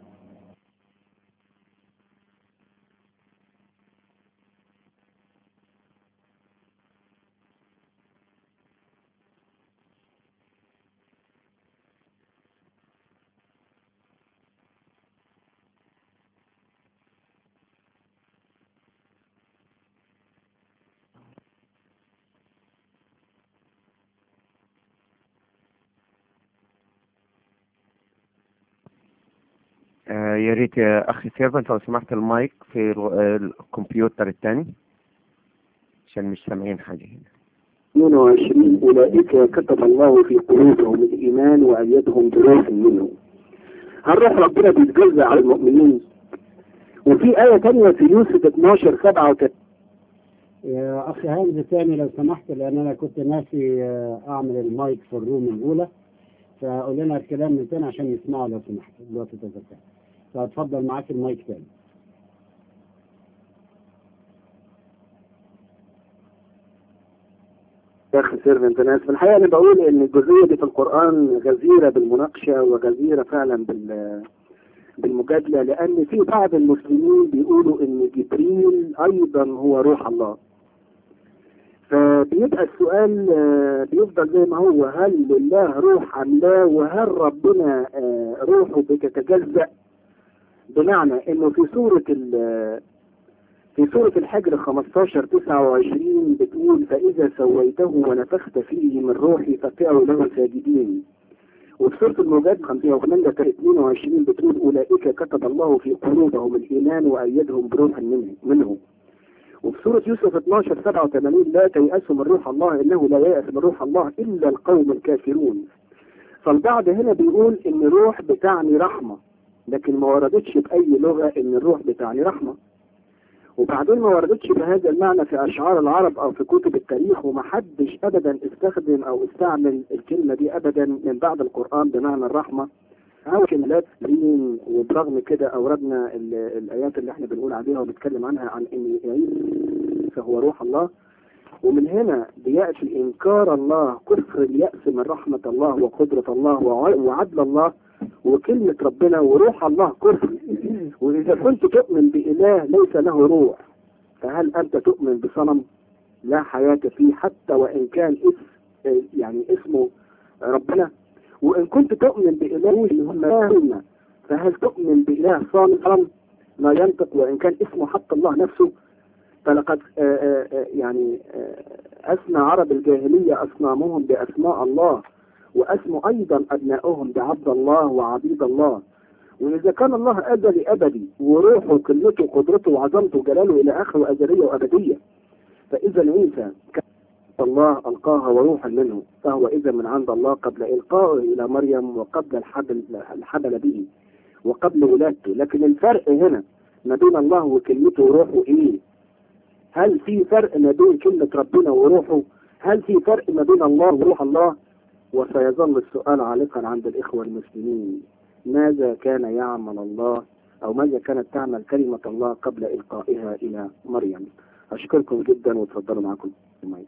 آه يا ريت يا أخي سيرفنت لو سمحت المايك في الكمبيوتر الثاني عشان مش سامعين حاجة هنا 22 أولئك كتب الله في قلوبهم الإيمان وأيدهم بروح منه هل روح ربنا بيتجزأ على المؤمنين وفي آية تانية في يوسف 12 37 يا أخي هانز تاني لو سمحت لأن أنا كنت ناسي أعمل المايك في الروم الأولى فقول لنا الكلام من تاني عشان نسمعه لو سمحت دلوقتي تذكر فاتفضل معاك المايك تاني يا اخي سيرفنت انا اسف الحقيقه انا بقول ان الجزئيه دي في القران غزيره بالمناقشه وغزيره فعلا بال بالمجادله لان في بعض المسلمين بيقولوا ان جبريل ايضا هو روح الله فبيبقى السؤال بيفضل زي ما هو هل لله روح ام لا وهل ربنا روحه بتتجزأ بمعنى انه في سورة في سورة الحجر 15 29 بتقول فإذا سويته ونفخت فيه من روحي فقعوا له ساجدين وفي سورة المجاد 58 22 بتقول أولئك كتب الله في قلوبهم الإيمان وأيدهم بروح منه, منه وفي سورة يوسف 12 87 لا تيأسوا من روح الله إنه لا يأس من روح الله إلا القوم الكافرون فالبعض هنا بيقول إن روح بتعني رحمة لكن ما وردتش بأي لغة إن الروح بتعني رحمة وبعدين ما وردتش بهذا المعنى في أشعار العرب أو في كتب التاريخ ومحدش أبدا استخدم أو استعمل الكلمة دي أبدا من بعد القرآن بمعنى الرحمة أو كلمات دين وبرغم كده أوردنا الآيات اللي احنا بنقول عليها وبنتكلم عنها عن إن عيسى فهو روح الله ومن هنا بيأتي إنكار الله كفر اليأس من رحمة الله وقدرة الله وعدل الله وكلمة ربنا وروح الله كفر وإذا كنت تؤمن بإله ليس له روح فهل أنت تؤمن بصنم لا حياة فيه حتى وإن كان اسم يعني اسمه ربنا وإن كنت تؤمن بإله هم فهل تؤمن بإله صنم لا ينطق وإن كان اسمه حتى الله نفسه فلقد آآ آآ يعني آآ أسمى عرب الجاهلية أصنامهم بأسماء الله وأسموا أيضا أبنائهم بعبد الله وعبيد الله وإذا كان الله أزلي أبدي وروحه وكلمته وقدرته وعظمته وجلاله إلى آخره أزلية وأبدية فإذا عيسى كان الله ألقاها وروحا منه فهو إذا من عند الله قبل إلقائه إلى مريم وقبل الحبل الحبل به وقبل ولادته لكن الفرق هنا ما بين الله وكلمته وروحه إيه هل في فرق ما بين كلمة ربنا وروحه هل في فرق ما بين الله وروح الله وسيظل السؤال عالقا عند الإخوة المسلمين ماذا كان يعمل الله أو ماذا كانت تعمل كلمة الله قبل إلقائها إلى مريم أشكركم جدا وتفضلوا معكم المايك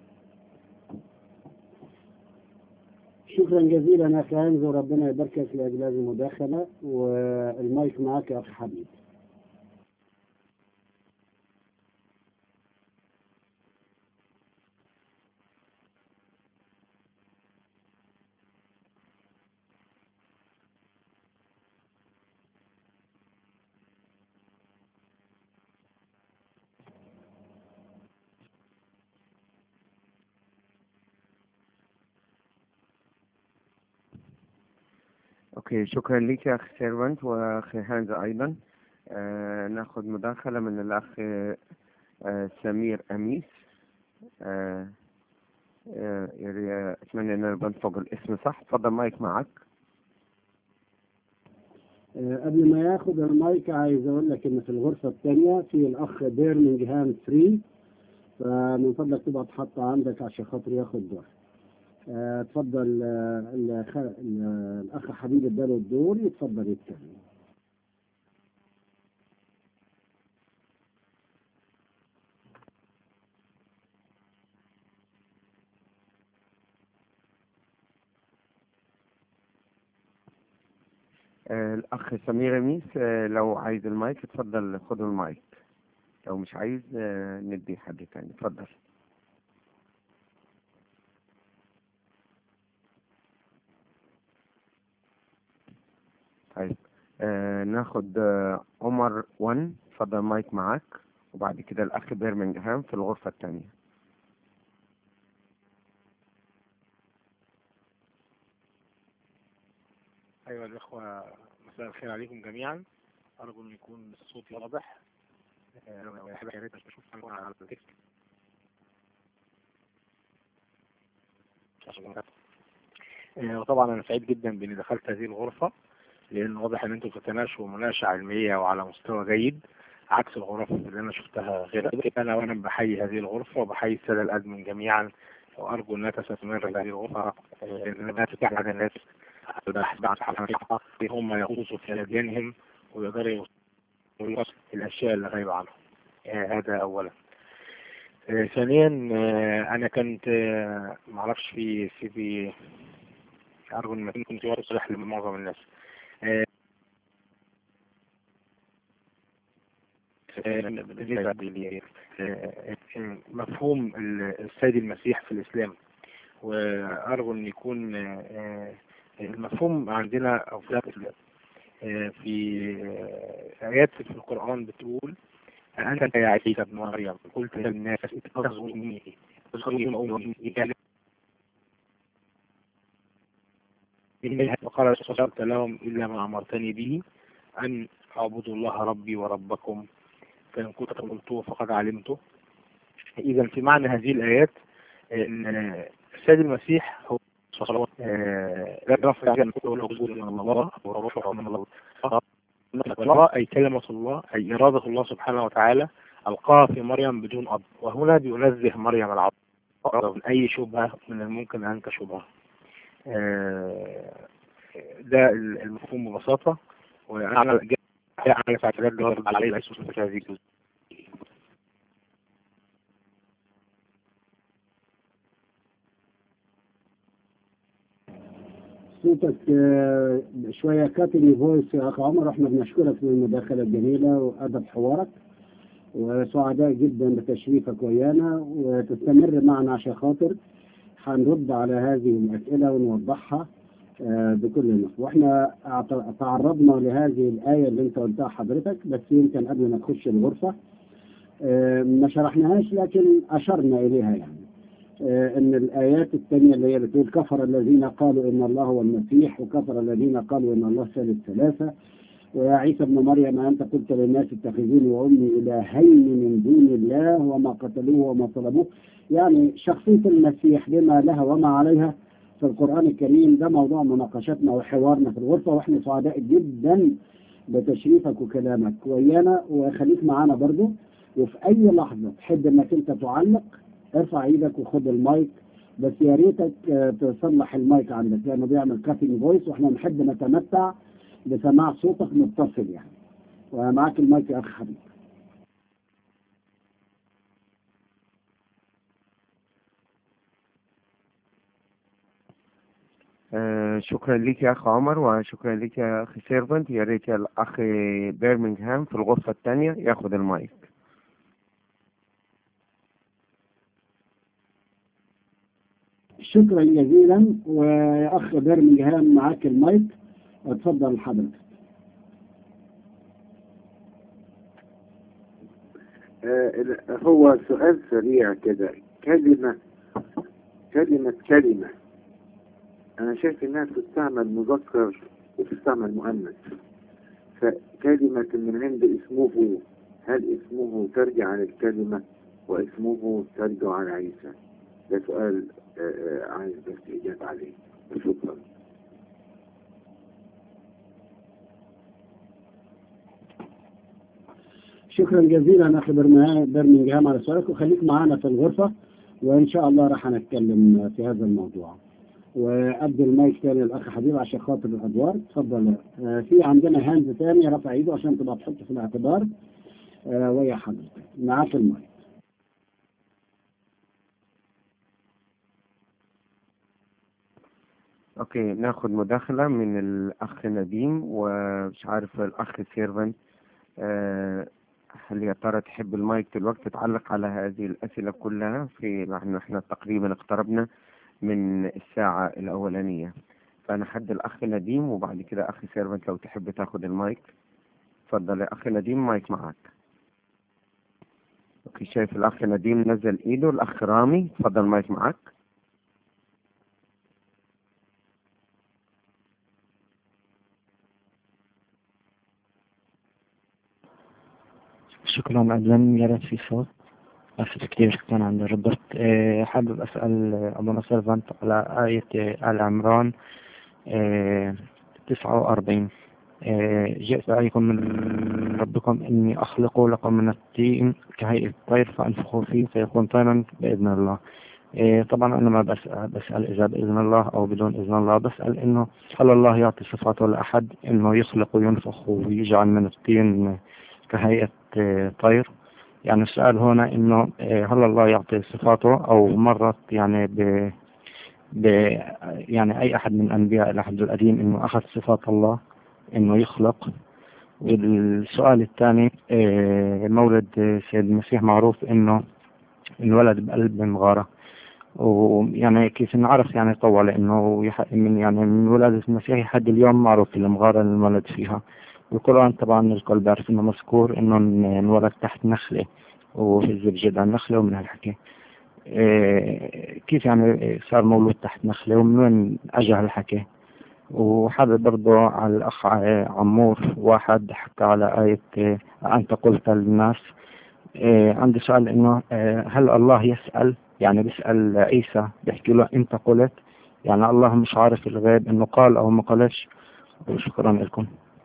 شكرا جزيلا يا اخي هانز وربنا يباركك لاجل هذه المداخله والمايك معك يا اخي حبيب اوكي شكرا لك يا اخي سيرفنت واخي هانز ايضا آه ناخذ مداخلة من الاخ آه سمير اميس آه آه يعني اتمنى ان انا بنطق الاسم صح تفضل مايك معك آه، قبل ما ياخد المايك عايز اقول لك ان في الغرفه الثانيه في الاخ بيرمنجهام 3 فمن فضلك تبقى تحطه عندك عشان خاطر ياخد دور آه، اتفضل آه، الأخ- ال- الاخ حبيب اداله الدور يتفضل يتكلم آه الاخ سمير اميس آه لو عايز المايك اتفضل خذ المايك لو مش عايز آه ندي حد تاني اتفضل طيب آه ناخد آه عمر 1 اتفضل المايك معاك وبعد كده الاخ بيرمنجهام في الغرفة التانية أيها الإخوة مساء الخير عليكم جميعا أرجو أن يكون الصوت واضح آه، لو يحب يا ريت أشوف على التكست آه، وطبعا أنا سعيد جدا بإني دخلت هذه الغرفة لأن واضح إن أنتم بتتناقشوا مناقشة علمية وعلى مستوى جيد عكس الغرف اللي أنا شفتها غير كده. أنا وأنا بحيي هذه الغرفة وبحيي السادة الأدمن جميعا وأرجو أنها تستمر هذه الغرفة آه، لأنها تتيح على الناس البحث عن الحقيقة هم يغوصوا في أديانهم ويقدروا يوصلوا الأشياء اللي غايبة عنهم آه، هذا أولا آه، ثانيا آه، أنا كنت آه، معرفش في سي في أرجو إن كنت واضح لمعظم الناس آه، آه، بالنسبة لي- آه، آه، مفهوم ال- السيد المسيح في الإسلام وأرجو أن يكون آه، آه، المفهوم عندنا أو في آه، في آه، آيات في القرآن بتقول أنت يا عيسى ابن مريم قلت للناس اتخذوني اتخذوني إلهي وقال صدقت لهم إلا ما أمرتني به أن أعبدوا الله ربي وربكم فإن كنت قلته فقد علمته إذا في معنى هذه الآيات آه، إن السيد المسيح هو صلوات آه، لا رفع عن كل وجود من الله ورفع من الله الله أي كلمة الله أي إرادة الله سبحانه وتعالى ألقاها في مريم بدون أب وهنا بينزه مريم العبد من أي شبهة من الممكن أن تشبهه آه، ده المفهوم ببساطة وأنا جاء على تعتقد جواب عليه الأسس في هذه الجزء صوتك آه، شوية كاتني فويس يا أخ عمر احنا بنشكرك للمداخلة الجميلة وأدب حوارك وسعداء جدا بتشريفك ويانا وتستمر معنا عشان خاطر هنرد على هذه الأسئلة ونوضحها آه، بكل نص واحنا اعت- تعرضنا لهذه الآية اللي انت قلتها حضرتك بس يمكن قبل ما تخش الغرفة آه، ما شرحناهاش لكن أشرنا إليها يعني آه، ان الايات الثانيه اللي هي بتقول كفر الذين قالوا ان الله هو المسيح وكفر الذين قالوا ان الله ثالث ثلاثه ويا عيسى ابن مريم أنت قلت للناس اتخذوني وأمي إلهين من دون الله وما قتلوه وما طلبوه يعني شخصية المسيح بما لها وما عليها في القرآن الكريم ده موضوع مناقشتنا وحوارنا في الغرفة واحنا سعداء جدا بتشريفك وكلامك ويانا وخليك معانا برضو وفي أي لحظة تحب إنك أنت تعلق ارفع ايدك وخد المايك بس يا ريتك آه، تصلح المايك عندك لأنه بيعمل كاتنج فويس واحنا نحب نتمتع بسماع صوتك متصل يعني ومعاك المايك يا أخ حبيبي آه، شكرا لك يا أخ عمر وشكرا لك يا أخي سيرفنت يا ريت يا الأخ بيرمنغهام في الغرفة الثانية ياخد المايك شكرا جزيلا ويا أخ برمنجهام معاك المايك اتفضل حضرتك آه، هو سؤال سريع كده كلمة كلمة كلمة أنا شايف إنها تستعمل مذكر وتستعمل مؤنث فكلمة من عند اسمه هل اسمه ترجع عن الكلمة واسمه ترجع عن عيسى ده سؤال آه، آه، عايز بس إجابة عليه شكرا شكرا جزيلا أخي برمها- برمنجهام على سؤالك وخليك معانا في الغرفة وإن شاء الله راح نتكلم في هذا الموضوع وأدي المايك تاني للأخ حبيب عشان خاطر الأدوار اتفضل آه، في عندنا هاند تاني رفع ايده عشان تبقى تحط في الاعتبار آه، ويا حضرتك معاك المايك اوكي ناخد مداخلة من الأخ نديم ومش عارف الأخ سيرفنت آه، هل يا ترى تحب المايك دلوقتي تعلق على هذه الأسئلة كلها في لأن احنا تقريبا اقتربنا من الساعة الأولانية فأنا حد الأخ نديم وبعد كده أخي سيرفنت لو تحب تاخد المايك اتفضل يا أخي نديم مايك معاك اوكي شايف الأخ نديم نزل إيده الأخ رامي اتفضل مايك معاك شكرا أجلا يا ريت في صوت أسف كتير شكرا عند روبرت آه، حابب أسأل آه، أبونا سيرفانت على آية آه، آل عمران آه، 49 آه، جئت إليكم من ربكم إني أخلق لكم من الطين كهيئة الطير فأنفخوا فيه فيكون طيرا بإذن الله آه، طبعا أنا ما بسأل, بسأل إذا بإذن الله أو بدون إذن الله بسأل إنه هل الله يعطي صفاته لأحد إنه يخلق وينفخ ويجعل من الطين كهيئة آه، طير يعني السؤال هنا إنه آه، هل الله يعطي صفاته أو مرت يعني ب ب يعني أي أحد من أنبياء العهد القديم إنه أخذ صفات الله إنه يخلق والسؤال الثاني آه، مولد سيد المسيح معروف إنه انولد بقلب مغارة ويعني كيف نعرف يعني طول إنه يح- من يعني من ولادة المسيح لحد اليوم معروف المغارة اللي انولد فيها والقرآن طبعا الكل بيعرف إنه مذكور إنه انولد تحت نخلة وفي الزبجد عن نخلة ومن هالحكي إيه، كيف يعني صار مولود تحت نخلة ومن وين أجى هالحكي وحابب برضه على الأخ عمور واحد حكى على آية إيه، أنت قلت للناس إيه، عندي سؤال إنه إيه، هل الله يسأل يعني بيسأل عيسى بيحكي له أنت قلت يعني الله مش عارف الغيب إنه قال أو ما قالش وشكرا لكم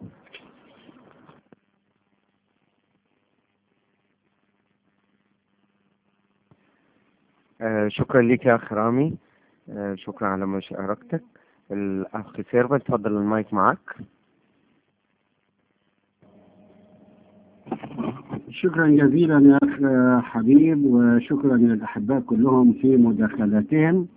آه، شكرا لك يا أخ رامي آه، شكرا على مشاركتك الأخ سيرفنت تفضل المايك معك شكرا جزيلا يا أخ حبيب وشكرا للأحباء كلهم في مداخلاتهم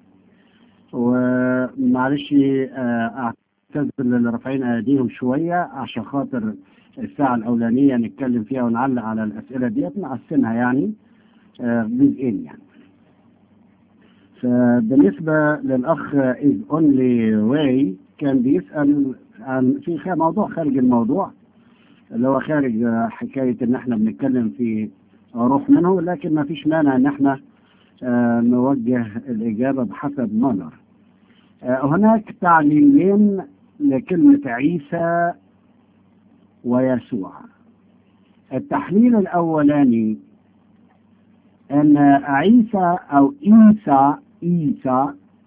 ومعلش آه، أعتذر للي رافعين أيديهم شوية عشان خاطر الساعة الأولانية نتكلم فيها ونعلق على الأسئلة ديت نقسمها يعني آه، جزئين يعني فبالنسبة للأخ إز أونلي واي كان بيسأل عن في خ- موضوع خارج الموضوع اللي هو خارج آه، حكاية إن إحنا بنتكلم في روح منه لكن ما فيش مانع إن إحنا آه، نوجه الإجابة بحسب ما نرى. آه، هناك تعليلين لكلمة عيسى ويسوع التحليل الأولاني أن عيسى أو إيسى إيسى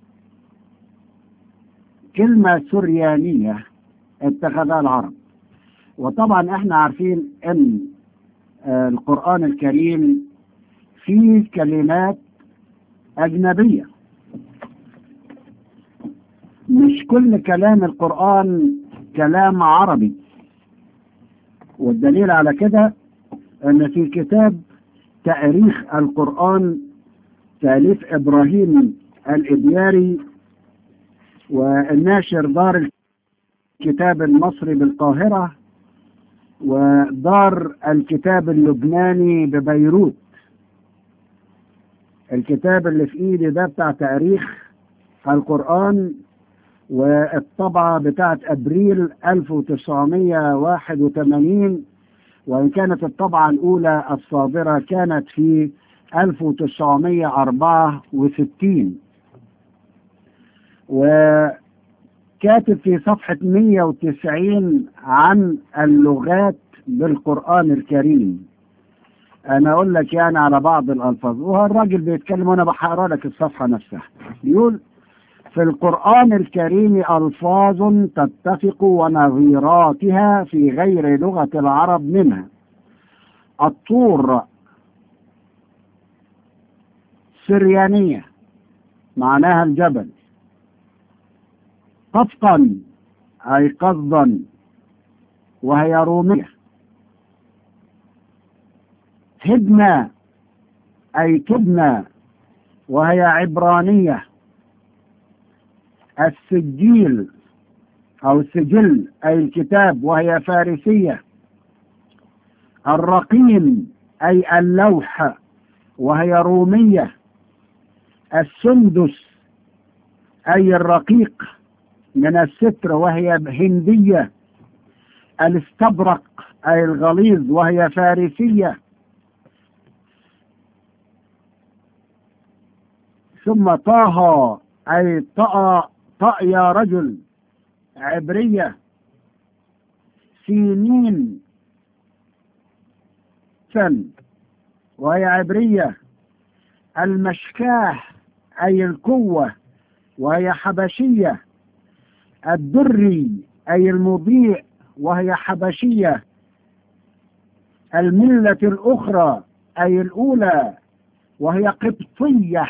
كلمة سريانية اتخذها العرب وطبعا احنا عارفين ان آه، القرآن الكريم فيه كلمات أجنبية مش كل كلام القرآن كلام عربي والدليل على كده ان في كتاب تاريخ القرآن تأليف إبراهيم الإبياري والناشر دار الكتاب المصري بالقاهرة ودار الكتاب اللبناني ببيروت الكتاب اللي في ايدي ده بتاع تاريخ القرآن والطبعة بتاعت أبريل 1981 وإن كانت الطبعة الأولى الصادرة كانت في 1964 وكاتب في صفحة 190 عن اللغات بالقرآن الكريم أنا أقول لك يعني على بعض الألفاظ وهو الراجل بيتكلم وأنا بحقرا لك الصفحة نفسها بيقول في القرآن الكريم ألفاظ تتفق ونظيراتها في غير لغة العرب منها الطور سريانية معناها الجبل قفقا أي قصدا وهي رومية هدنة أي تبنى وهي عبرانية السجيل أو السجل أي الكتاب وهي فارسية الرقيم أي اللوح وهي رومية السندس أي الرقيق من الستر وهي هندية الاستبرق أي الغليظ وهي فارسية ثم طه أي طأ طأ يا رجل عبرية سينين سن وهي عبرية المشكاه أي القوة وهي حبشية الدري أي المضيء وهي حبشية الملة الأخرى أي الأولى وهي قبطية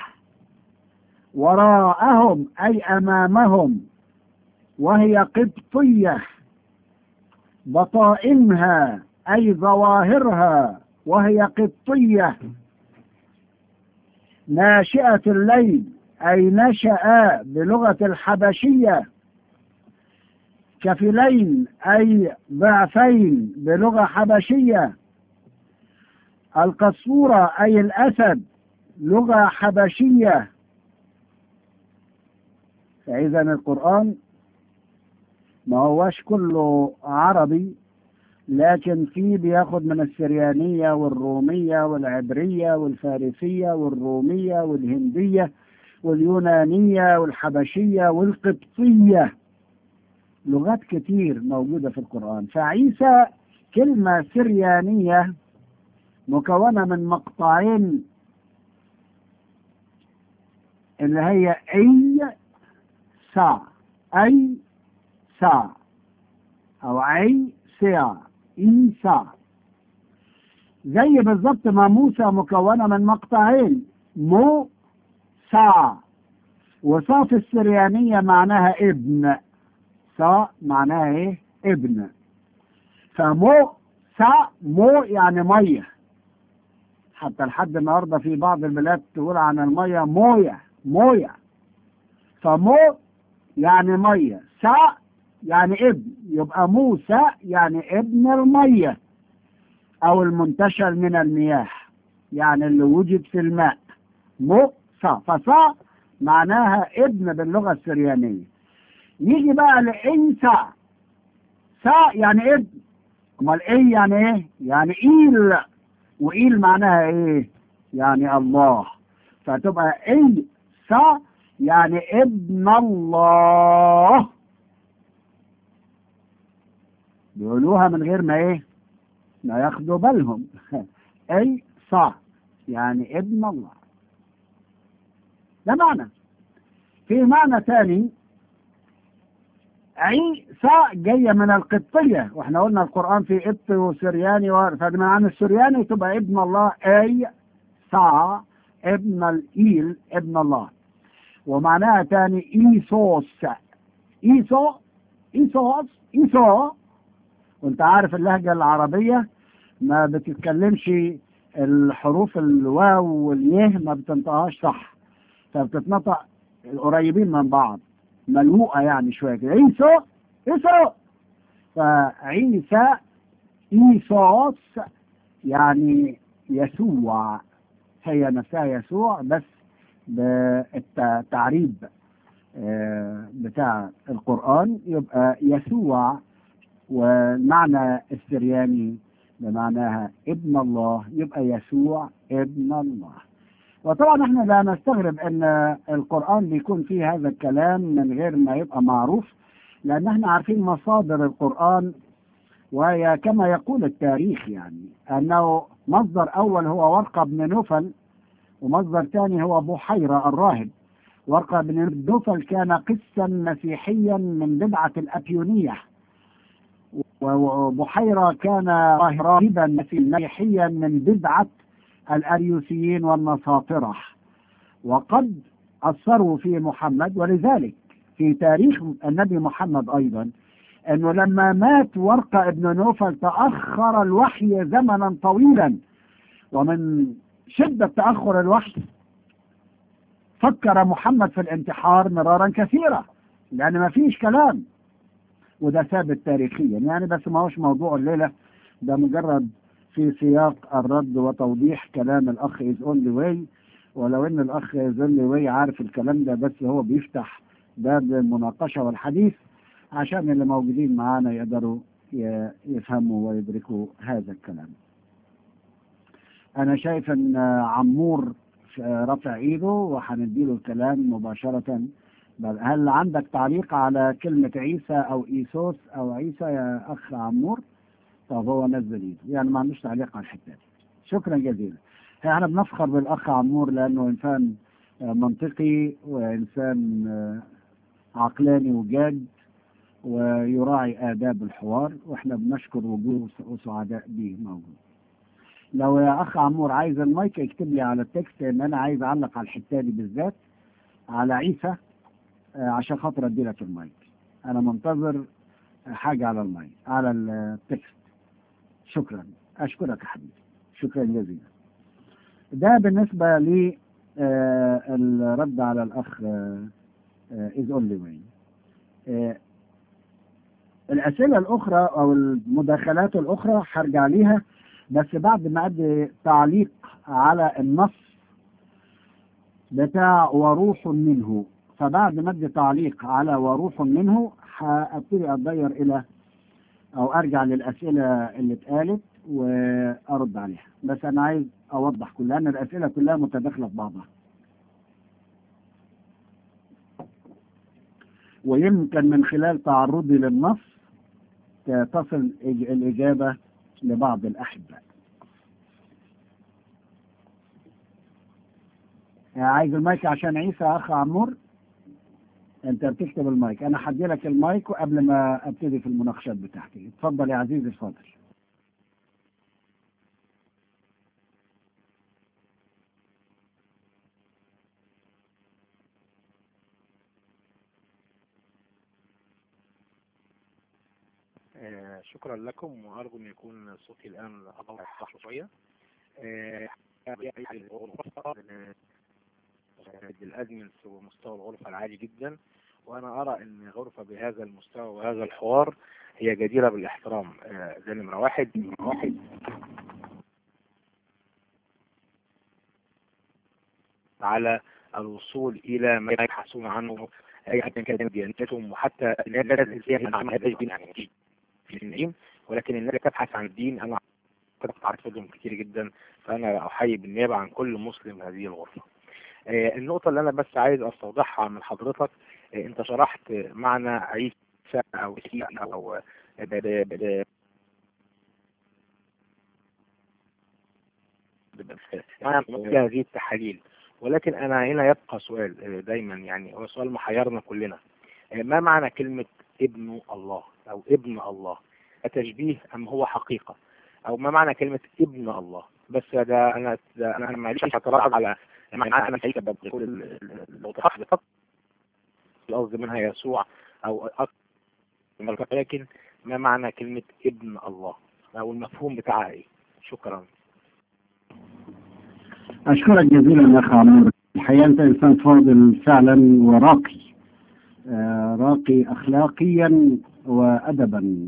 وراءهم أي أمامهم وهي قبطية بطائنها أي ظواهرها وهي قبطية ناشئة الليل أي نشأ بلغة الحبشية كفلين أي ضعفين بلغة حبشية القصورة أي الأسد لغة حبشية فإذا القرآن ما هوش كله عربي لكن فيه بياخد من السريانية والرومية والعبرية والفارسية والرومية والهندية واليونانية والحبشية والقبطية لغات كتير موجودة في القرآن فعيسى كلمة سريانية مكونة من مقطعين اللي هي أي سا أي سا أو أي سا إنسا زي بالظبط ما موسى مكونة من مقطعين مو سا وصا في السريانية معناها ابن سا معناها ايه ابن فمو سا مو يعني مية حتى لحد النهارده في بعض البلاد تقول عن المية موية موية فمو يعني مية سا يعني ابن يبقى موسى يعني ابن المية او المنتشر من المياه يعني اللي وجد في الماء مو صا فصا معناها ابن باللغة السريانية نيجي بقى لإنسى سا يعني ابن امال ايه يعني ايه يعني ايل وايل معناها ايه يعني الله فتبقى اي سا يعني ابن الله بيقولوها من غير ما ايه ما ياخدوا بالهم اي صا يعني ابن الله ده معنى في معنى ثاني عيسى جاية من القبطية واحنا قلنا القرآن في قبط وسرياني و- فمن عن السرياني تبقى ابن الله اي سا ابن الإيل ابن الله ومعناها تاني إيسوس إيسو إيسوس إيسو وانت عارف اللهجة العربية ما بتتكلمش الحروف الواو واليه ما بتنطقهاش صح فبتتنطق قريبين من بعض ملوقة يعني شوية كده عيسو عيسو فعيسى إيسوس يعني يسوع هي نفسها يسوع بس بالتعريب آه، بتاع القرآن يبقى يسوع والمعنى السرياني بمعناها ابن الله يبقى يسوع ابن الله وطبعا احنا لا نستغرب ان القرآن بيكون فيه هذا الكلام من غير ما يبقى معروف لان احنا عارفين مصادر القرآن وهي كما يقول التاريخ يعني انه مصدر اول هو ورقة بن نوفل ومصدر ثاني هو بحيرة الراهب ورقة بن نوفل كان قسا مسيحيا من بدعة الأبيونية وبحيرة كان راهبا مسيحيا من بدعة الأريوسيين والنصاطرة وقد أثروا في محمد ولذلك في تاريخ النبي محمد أيضا أنه لما مات ورقة ابن نوفل تأخر الوحي زمنا طويلا ومن شدة تأخر الوحي فكر محمد في الانتحار مرارا كثيرا لأن ما فيش كلام وده ثابت تاريخيا يعني بس ما هوش موضوع الليلة ده مجرد في سياق الرد وتوضيح كلام الأخ إز أونلي واي ولو إن الأخ إز أونلي واي عارف الكلام ده بس هو بيفتح باب المناقشة والحديث عشان اللي موجودين معانا يقدروا ي- يفهموا ويدركوا هذا الكلام أنا شايف إن عمور رفع إيده وهنديله الكلام مباشرة بل هل عندك تعليق على كلمة عيسى أو إيسوس أو عيسى يا أخ عمور؟ طب هو نزل إيده يعني ما عندوش تعليق على الحتة دي شكرا جزيلا احنا بنفخر بالأخ عمور لأنه إنسان آه، منطقي وإنسان آه، عقلاني وجاد ويراعي آداب الحوار وإحنا بنشكر وجوده وسعداء به موجود لو يا أخ عمور عايز المايك اكتب لي على التكست إن أنا عايز أعلق على الحتة دي بالذات على عيسى آه، عشان خاطر أدي لك المايك أنا منتظر حاجة على المايك على التكست شكرا أشكرك يا حبيبي شكرا جزيلا ده بالنسبة لي آه، الرد على الأخ إز أونلي وين الأسئلة الأخرى أو المداخلات الأخرى هرجع ليها بس بعد ما أدي تعليق على النص بتاع وروح منه فبعد ما أدي تعليق على وروح منه هبتدي أتغير إلى أو أرجع للأسئلة اللي اتقالت وأرد عليها بس أنا عايز أوضح كلها لأن الأسئلة كلها متداخلة في بعضها ويمكن من خلال تعرضي للنص تصل إج- الإجابة لبعض الأحباء عايز المايك عشان عيسى أخ عمور أنت بتكتب المايك أنا هدي لك المايك قبل ما أبتدي في المناقشات بتاعتي اتفضل يا عزيزي اتفضل آه، شكرا لكم وأرجو أن يكون صوتي الآن أوضح شوية آه، الأدمنس ومستوى الغرفة العالي جدا وأنا أرى أن غرفة بهذا المستوى وهذا الحوار هي جديرة بالاحترام آه، ده نمرة واحد نمرة واحد على الوصول إلى ما يبحثون عنه أي حتى كانت ديانتهم وحتى الناس التي عن هذا الدين عن في النعيم ولكن الناس تبحث عن الدين أنا قد تعرف لهم كتير جدا فأنا أحيي بالنيابة عن كل مسلم هذه الغرفة آه، النقطة اللي أنا بس عايز أستوضحها من حضرتك آه، أنت شرحت معنى عيسى أو عيسى أو آه، ب- ب- ب- أنا مثل هذه التحاليل ولكن أنا هنا يبقى سؤال آه، دايما يعني هو سؤال محيرنا كلنا آه، ما معنى كلمة ابن الله أو ابن الله تشبيه أم هو حقيقة أو ما معنى كلمة ابن الله بس ده أنا ده أنا معلش اعتراض على معنى أنا كيف بقول ال- ال- لو تحت فقط القصد منها يسوع أو أكثر لكن ما معنى كلمة ابن الله أو المفهوم بتاعها إيه شكرا أشكرك جزيلا يا أخ عمرو الحقيقة أنت إنسان فاضل فعلا وراقي آه، راقي أخلاقيا وأدبا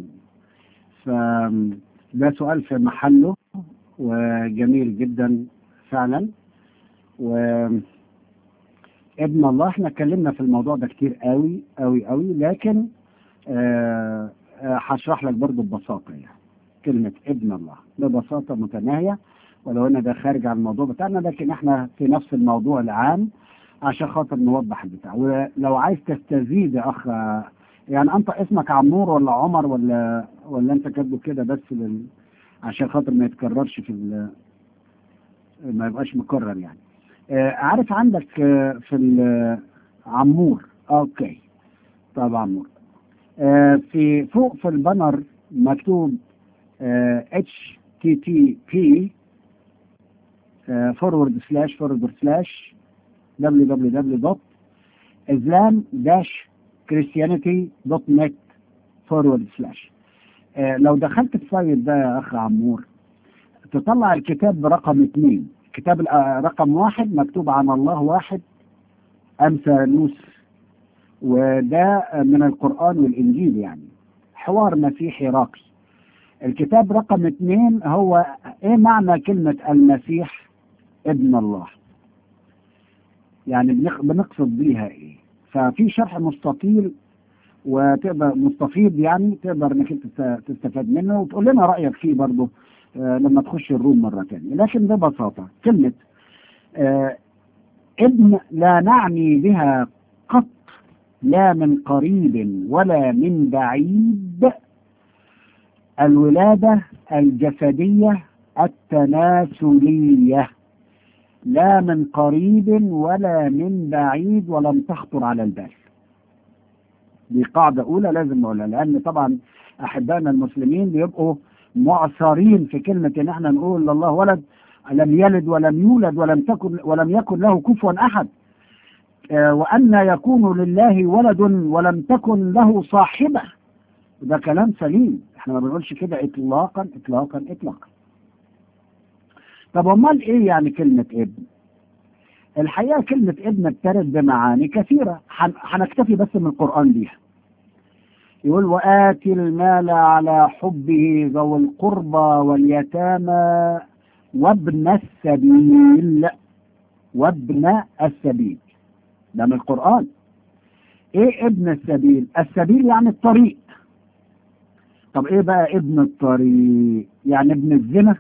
فده سؤال في محله وجميل جدا فعلا وابن الله احنا اتكلمنا في الموضوع ده كتير قوي قوي قوي لكن آه، آه، هشرح لك برضو ببساطة يعني كلمة ابن الله ببساطة متناهية ولو ان ده خارج عن الموضوع بتاعنا لكن احنا في نفس الموضوع العام عشان خاطر نوضح البتاع ولو عايز تستزيد يا اخ يعني انت اسمك عمور ولا عمر ولا ولا انت كاتبه كده بس لل... عشان خاطر ما يتكررش في ال... ما يبقاش مكرر يعني آه، عارف عندك آه، في ال- عمور اوكي طب عمور آه، في فوق في البانر مكتوب اتش تي تي بي فورورد سلاش فورورد سلاش www.islam-christianity.net فورورد سلاش لو دخلت السايت ده يا اخ عمور تطلع الكتاب برقم اثنين كتاب ال- آه، رقم واحد مكتوب عن الله واحد أمثالوس وده من القرآن والإنجيل يعني حوار مسيحي راقي الكتاب رقم اثنين هو ايه معنى كلمة المسيح ابن الله يعني بنق- بنقصد بيها ايه ففي شرح مستطيل وتقدر مستفيض يعني تقدر انك انت تست- تستفاد منه وتقول لنا رايك فيه برضه آه، لما تخش الروم مره ثانيه لكن ببساطه كلمه آه، ابن لا نعني بها قط لا من قريب ولا من بعيد الولادة الجسدية التناسلية لا من قريب ولا من بعيد ولم تخطر على البال دي قاعدة أولى لازم نقولها لأن طبعا أحبائنا المسلمين بيبقوا معصرين في كلمة إن احنا نقول لله ولد لم يلد ولم يولد ولم تكن ولم يكن له كفوا أحد آه، وأن يكون لله ولد ولم تكن له صاحبة ده كلام سليم احنا ما بنقولش كده اطلاقا اطلاقا اطلاقا طب امال ايه يعني كلمة ابن الحقيقة كلمة ابن بترد بمعاني كثيرة هن- هنكتفي بس من القرآن بيها يقول وآتي المال على حبه ذوي القربى واليتامى وابن السبيل وابن السبيل ده من القرآن ايه ابن السبيل السبيل يعني الطريق طب ايه بقى ابن الطريق يعني ابن الزنا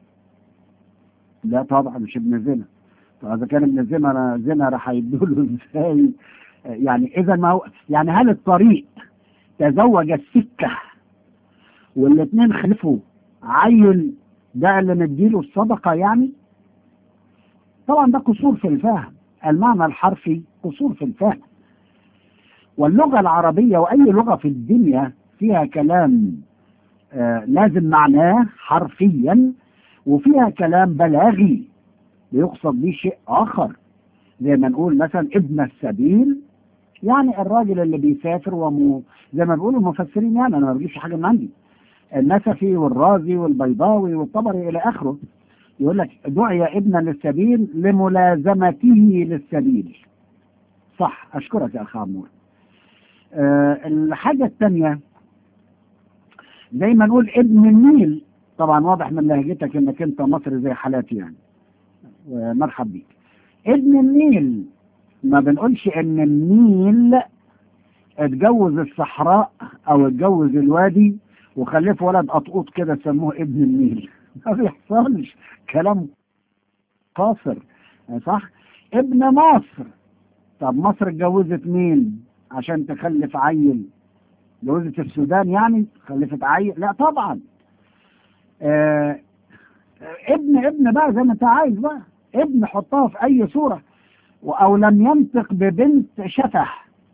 لا طبعا مش ابن الزنا طب اذا كان ابن الزنا زنا راح يدوله ازاي يعني اذا ما هو يعني هل الطريق تزوج السكه والاثنين خلفوا عيل ده اللي نديله الصدقه يعني طبعا ده قصور في الفهم المعنى الحرفي قصور في الفهم واللغه العربيه واي لغه في الدنيا فيها كلام آه لازم معناه حرفيا وفيها كلام بلاغي بيقصد به شيء آخر زي ما نقول مثلا ابن السبيل يعني الراجل اللي بيسافر ومو زي ما بيقولوا المفسرين يعني انا ما بجيبش حاجه من عندي النسفي والرازي والبيضاوي والطبري الى اخره يقول لك دعي ابنا للسبيل لملازمته للسبيل صح اشكرك يا اخ عمور أه الحاجه الثانيه زي ما نقول ابن النيل طبعا واضح من لهجتك انك انت مصري زي حالاتي يعني ومرحب بيك ابن النيل ما بنقولش ان النيل اتجوز الصحراء او اتجوز الوادي وخلف ولد قطقوط كده سموه ابن النيل ما بيحصلش كلام قاصر صح ابن مصر طب مصر اتجوزت مين عشان تخلف عيل جوزة السودان يعني خلفت عيل لا طبعا آه ابن ابن بقى زي ما انت عايز بقى ابن حطها في اي صورة و- او لم ينطق ببنت شفه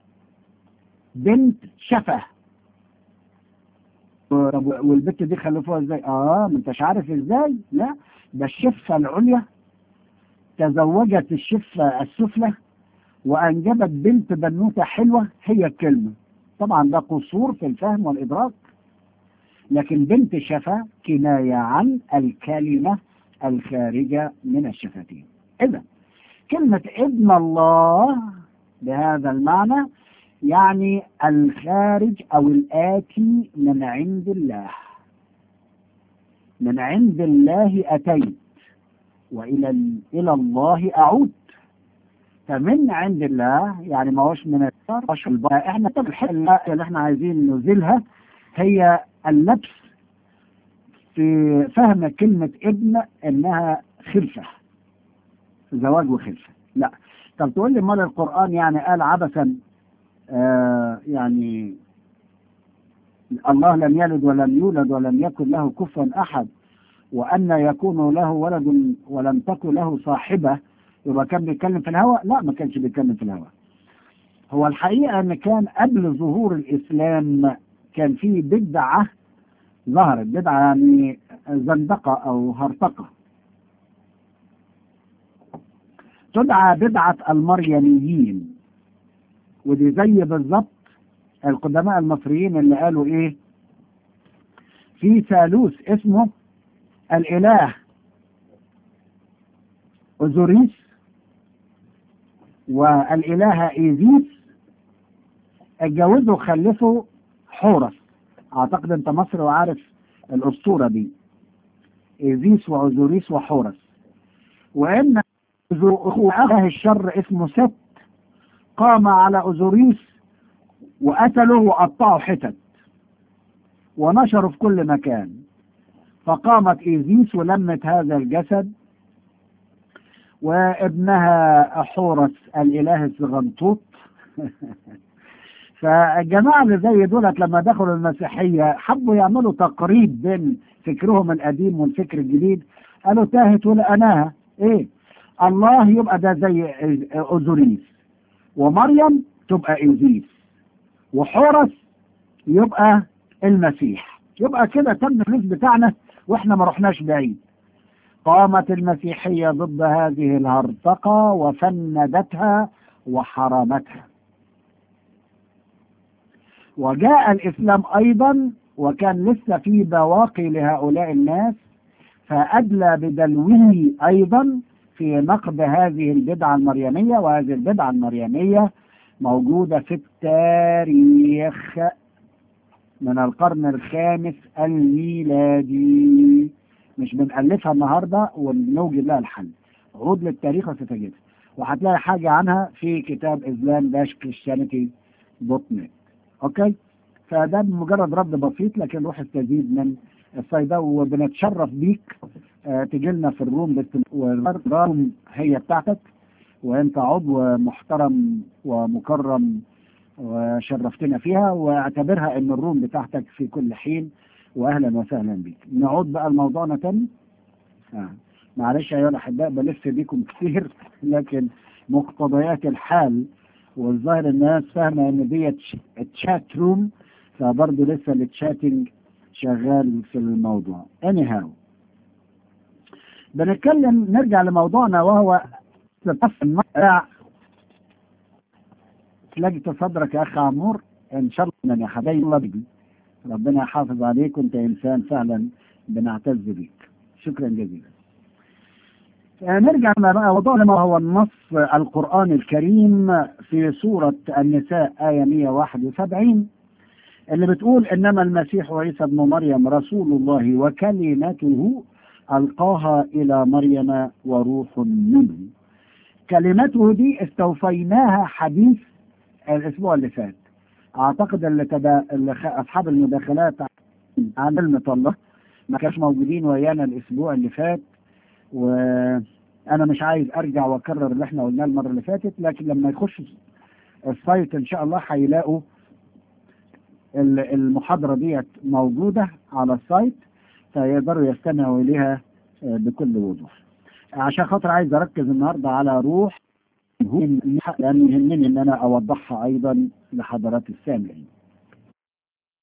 بنت شفه طب والبنت دي خلفوها ازاي اه ما انتش عارف ازاي لا ده الشفة العليا تزوجت الشفة السفلى وانجبت بنت بنوتة حلوة هي الكلمة طبعا ده قصور في الفهم والادراك لكن بنت شفا كناية عن الكلمة الخارجة من الشفتين إذا كلمة ابن الله بهذا المعنى يعني الخارج أو الآتي من عند الله من عند الله أتيت وإلى إلى الله أعود فمن عند الله يعني ما هوش من البشر احنا الحلة اللي احنا عايزين نزيلها هي اللبس في فهم كلمة ابن انها خلفة زواج وخلفة لا طب تقول لي مال القرآن يعني قال عبثا آه يعني الله لم يلد ولم يولد ولم يكن له كفوا أحد وأن يكون له ولد ولم تكن له صاحبة يبقى كان بيتكلم في الهواء لا ما كانش بيتكلم في الهواء هو الحقيقة أن كان قبل ظهور الإسلام كان في بدعة ظهرت بدعة يعني زندقة أو هرطقة تدعى بدعة المريميين ودي زي بالظبط القدماء المصريين اللي قالوا ايه في ثالوث اسمه الاله اوزوريس والالهه ايزيس اتجوزوا وخلفوا حورس اعتقد انت مصري وعارف الاسطوره دي ايزيس واوزوريس وحورس وان اخوه الشر اسمه ست قام على اوزوريس وقتله وقطعه حتت ونشره في كل مكان فقامت ايزيس ولمت هذا الجسد وابنها حورس الاله الزغنطوط فالجماعة اللي زي دولت لما دخلوا المسيحية حبوا يعملوا تقريب بين فكرهم القديم والفكر الجديد قالوا تاهت ولقناها ايه الله يبقى ده زي اوزوريس ومريم تبقى ايزيس وحورس يبقى المسيح يبقى كده تم الفلوس بتاعنا واحنا ما رحناش بعيد قامت المسيحية ضد هذه الهرطقة وفندتها وحرمتها وجاء الإسلام أيضا وكان لسه في بواقي لهؤلاء الناس فأدلى بدلوه أيضا في نقد هذه البدعة المريمية وهذه البدعة المريمية موجودة في التاريخ من القرن الخامس الميلادي مش بنألفها النهاردة ونوجد لها الحل عود للتاريخ وستجدها وهتلاقي حاجة عنها في كتاب إسلام داش كريستيانيتي دوت نت أوكي فده مجرد رد بسيط لكن روح استزيد من الصيدا وبنتشرف بيك آه تجي لنا في الروم بس والروم هي بتاعتك وانت عضو محترم ومكرم وشرفتنا فيها واعتبرها ان الروم بتاعتك في كل حين واهلا وسهلا بك نعود بقى لموضوعنا تاني آه. معلش ايها الاحباء بلف بيكم كتير لكن مقتضيات الحال والظاهر الناس فاهمه ان دي تشات روم فبرضه لسه التشاتنج شغال في الموضوع anyhow بنتكلم نرجع لموضوعنا وهو المقطع تلاقي صدرك يا اخ عمور ان شاء الله يا حبايبي الله بيجي ربنا يحافظ عليك وانت انسان فعلا بنعتز بيك شكرا جزيلا نرجع بقى موضوعنا ما هو النص القرآن الكريم في سورة النساء آية 171 اللي بتقول إنما المسيح عيسى ابن مريم رسول الله وكلمته ألقاها إلى مريم وروح منه كلمته دي استوفيناها حديث الأسبوع اللي فات أعتقد اللي, تدا... اللي خ... أصحاب المداخلات عن علمة الله ما كانش موجودين ويانا الأسبوع اللي فات وأنا مش عايز أرجع وأكرر اللي احنا قلناه المرة اللي فاتت لكن لما يخش السايت إن شاء الله هيلاقوا ال- المحاضرة ديت موجودة على السايت فيقدروا يستمعوا إليها آه، بكل وضوح عشان خاطر عايز أركز النهاردة على روح لأن يهمني إن أنا أوضحها أيضا لحضرات السامعين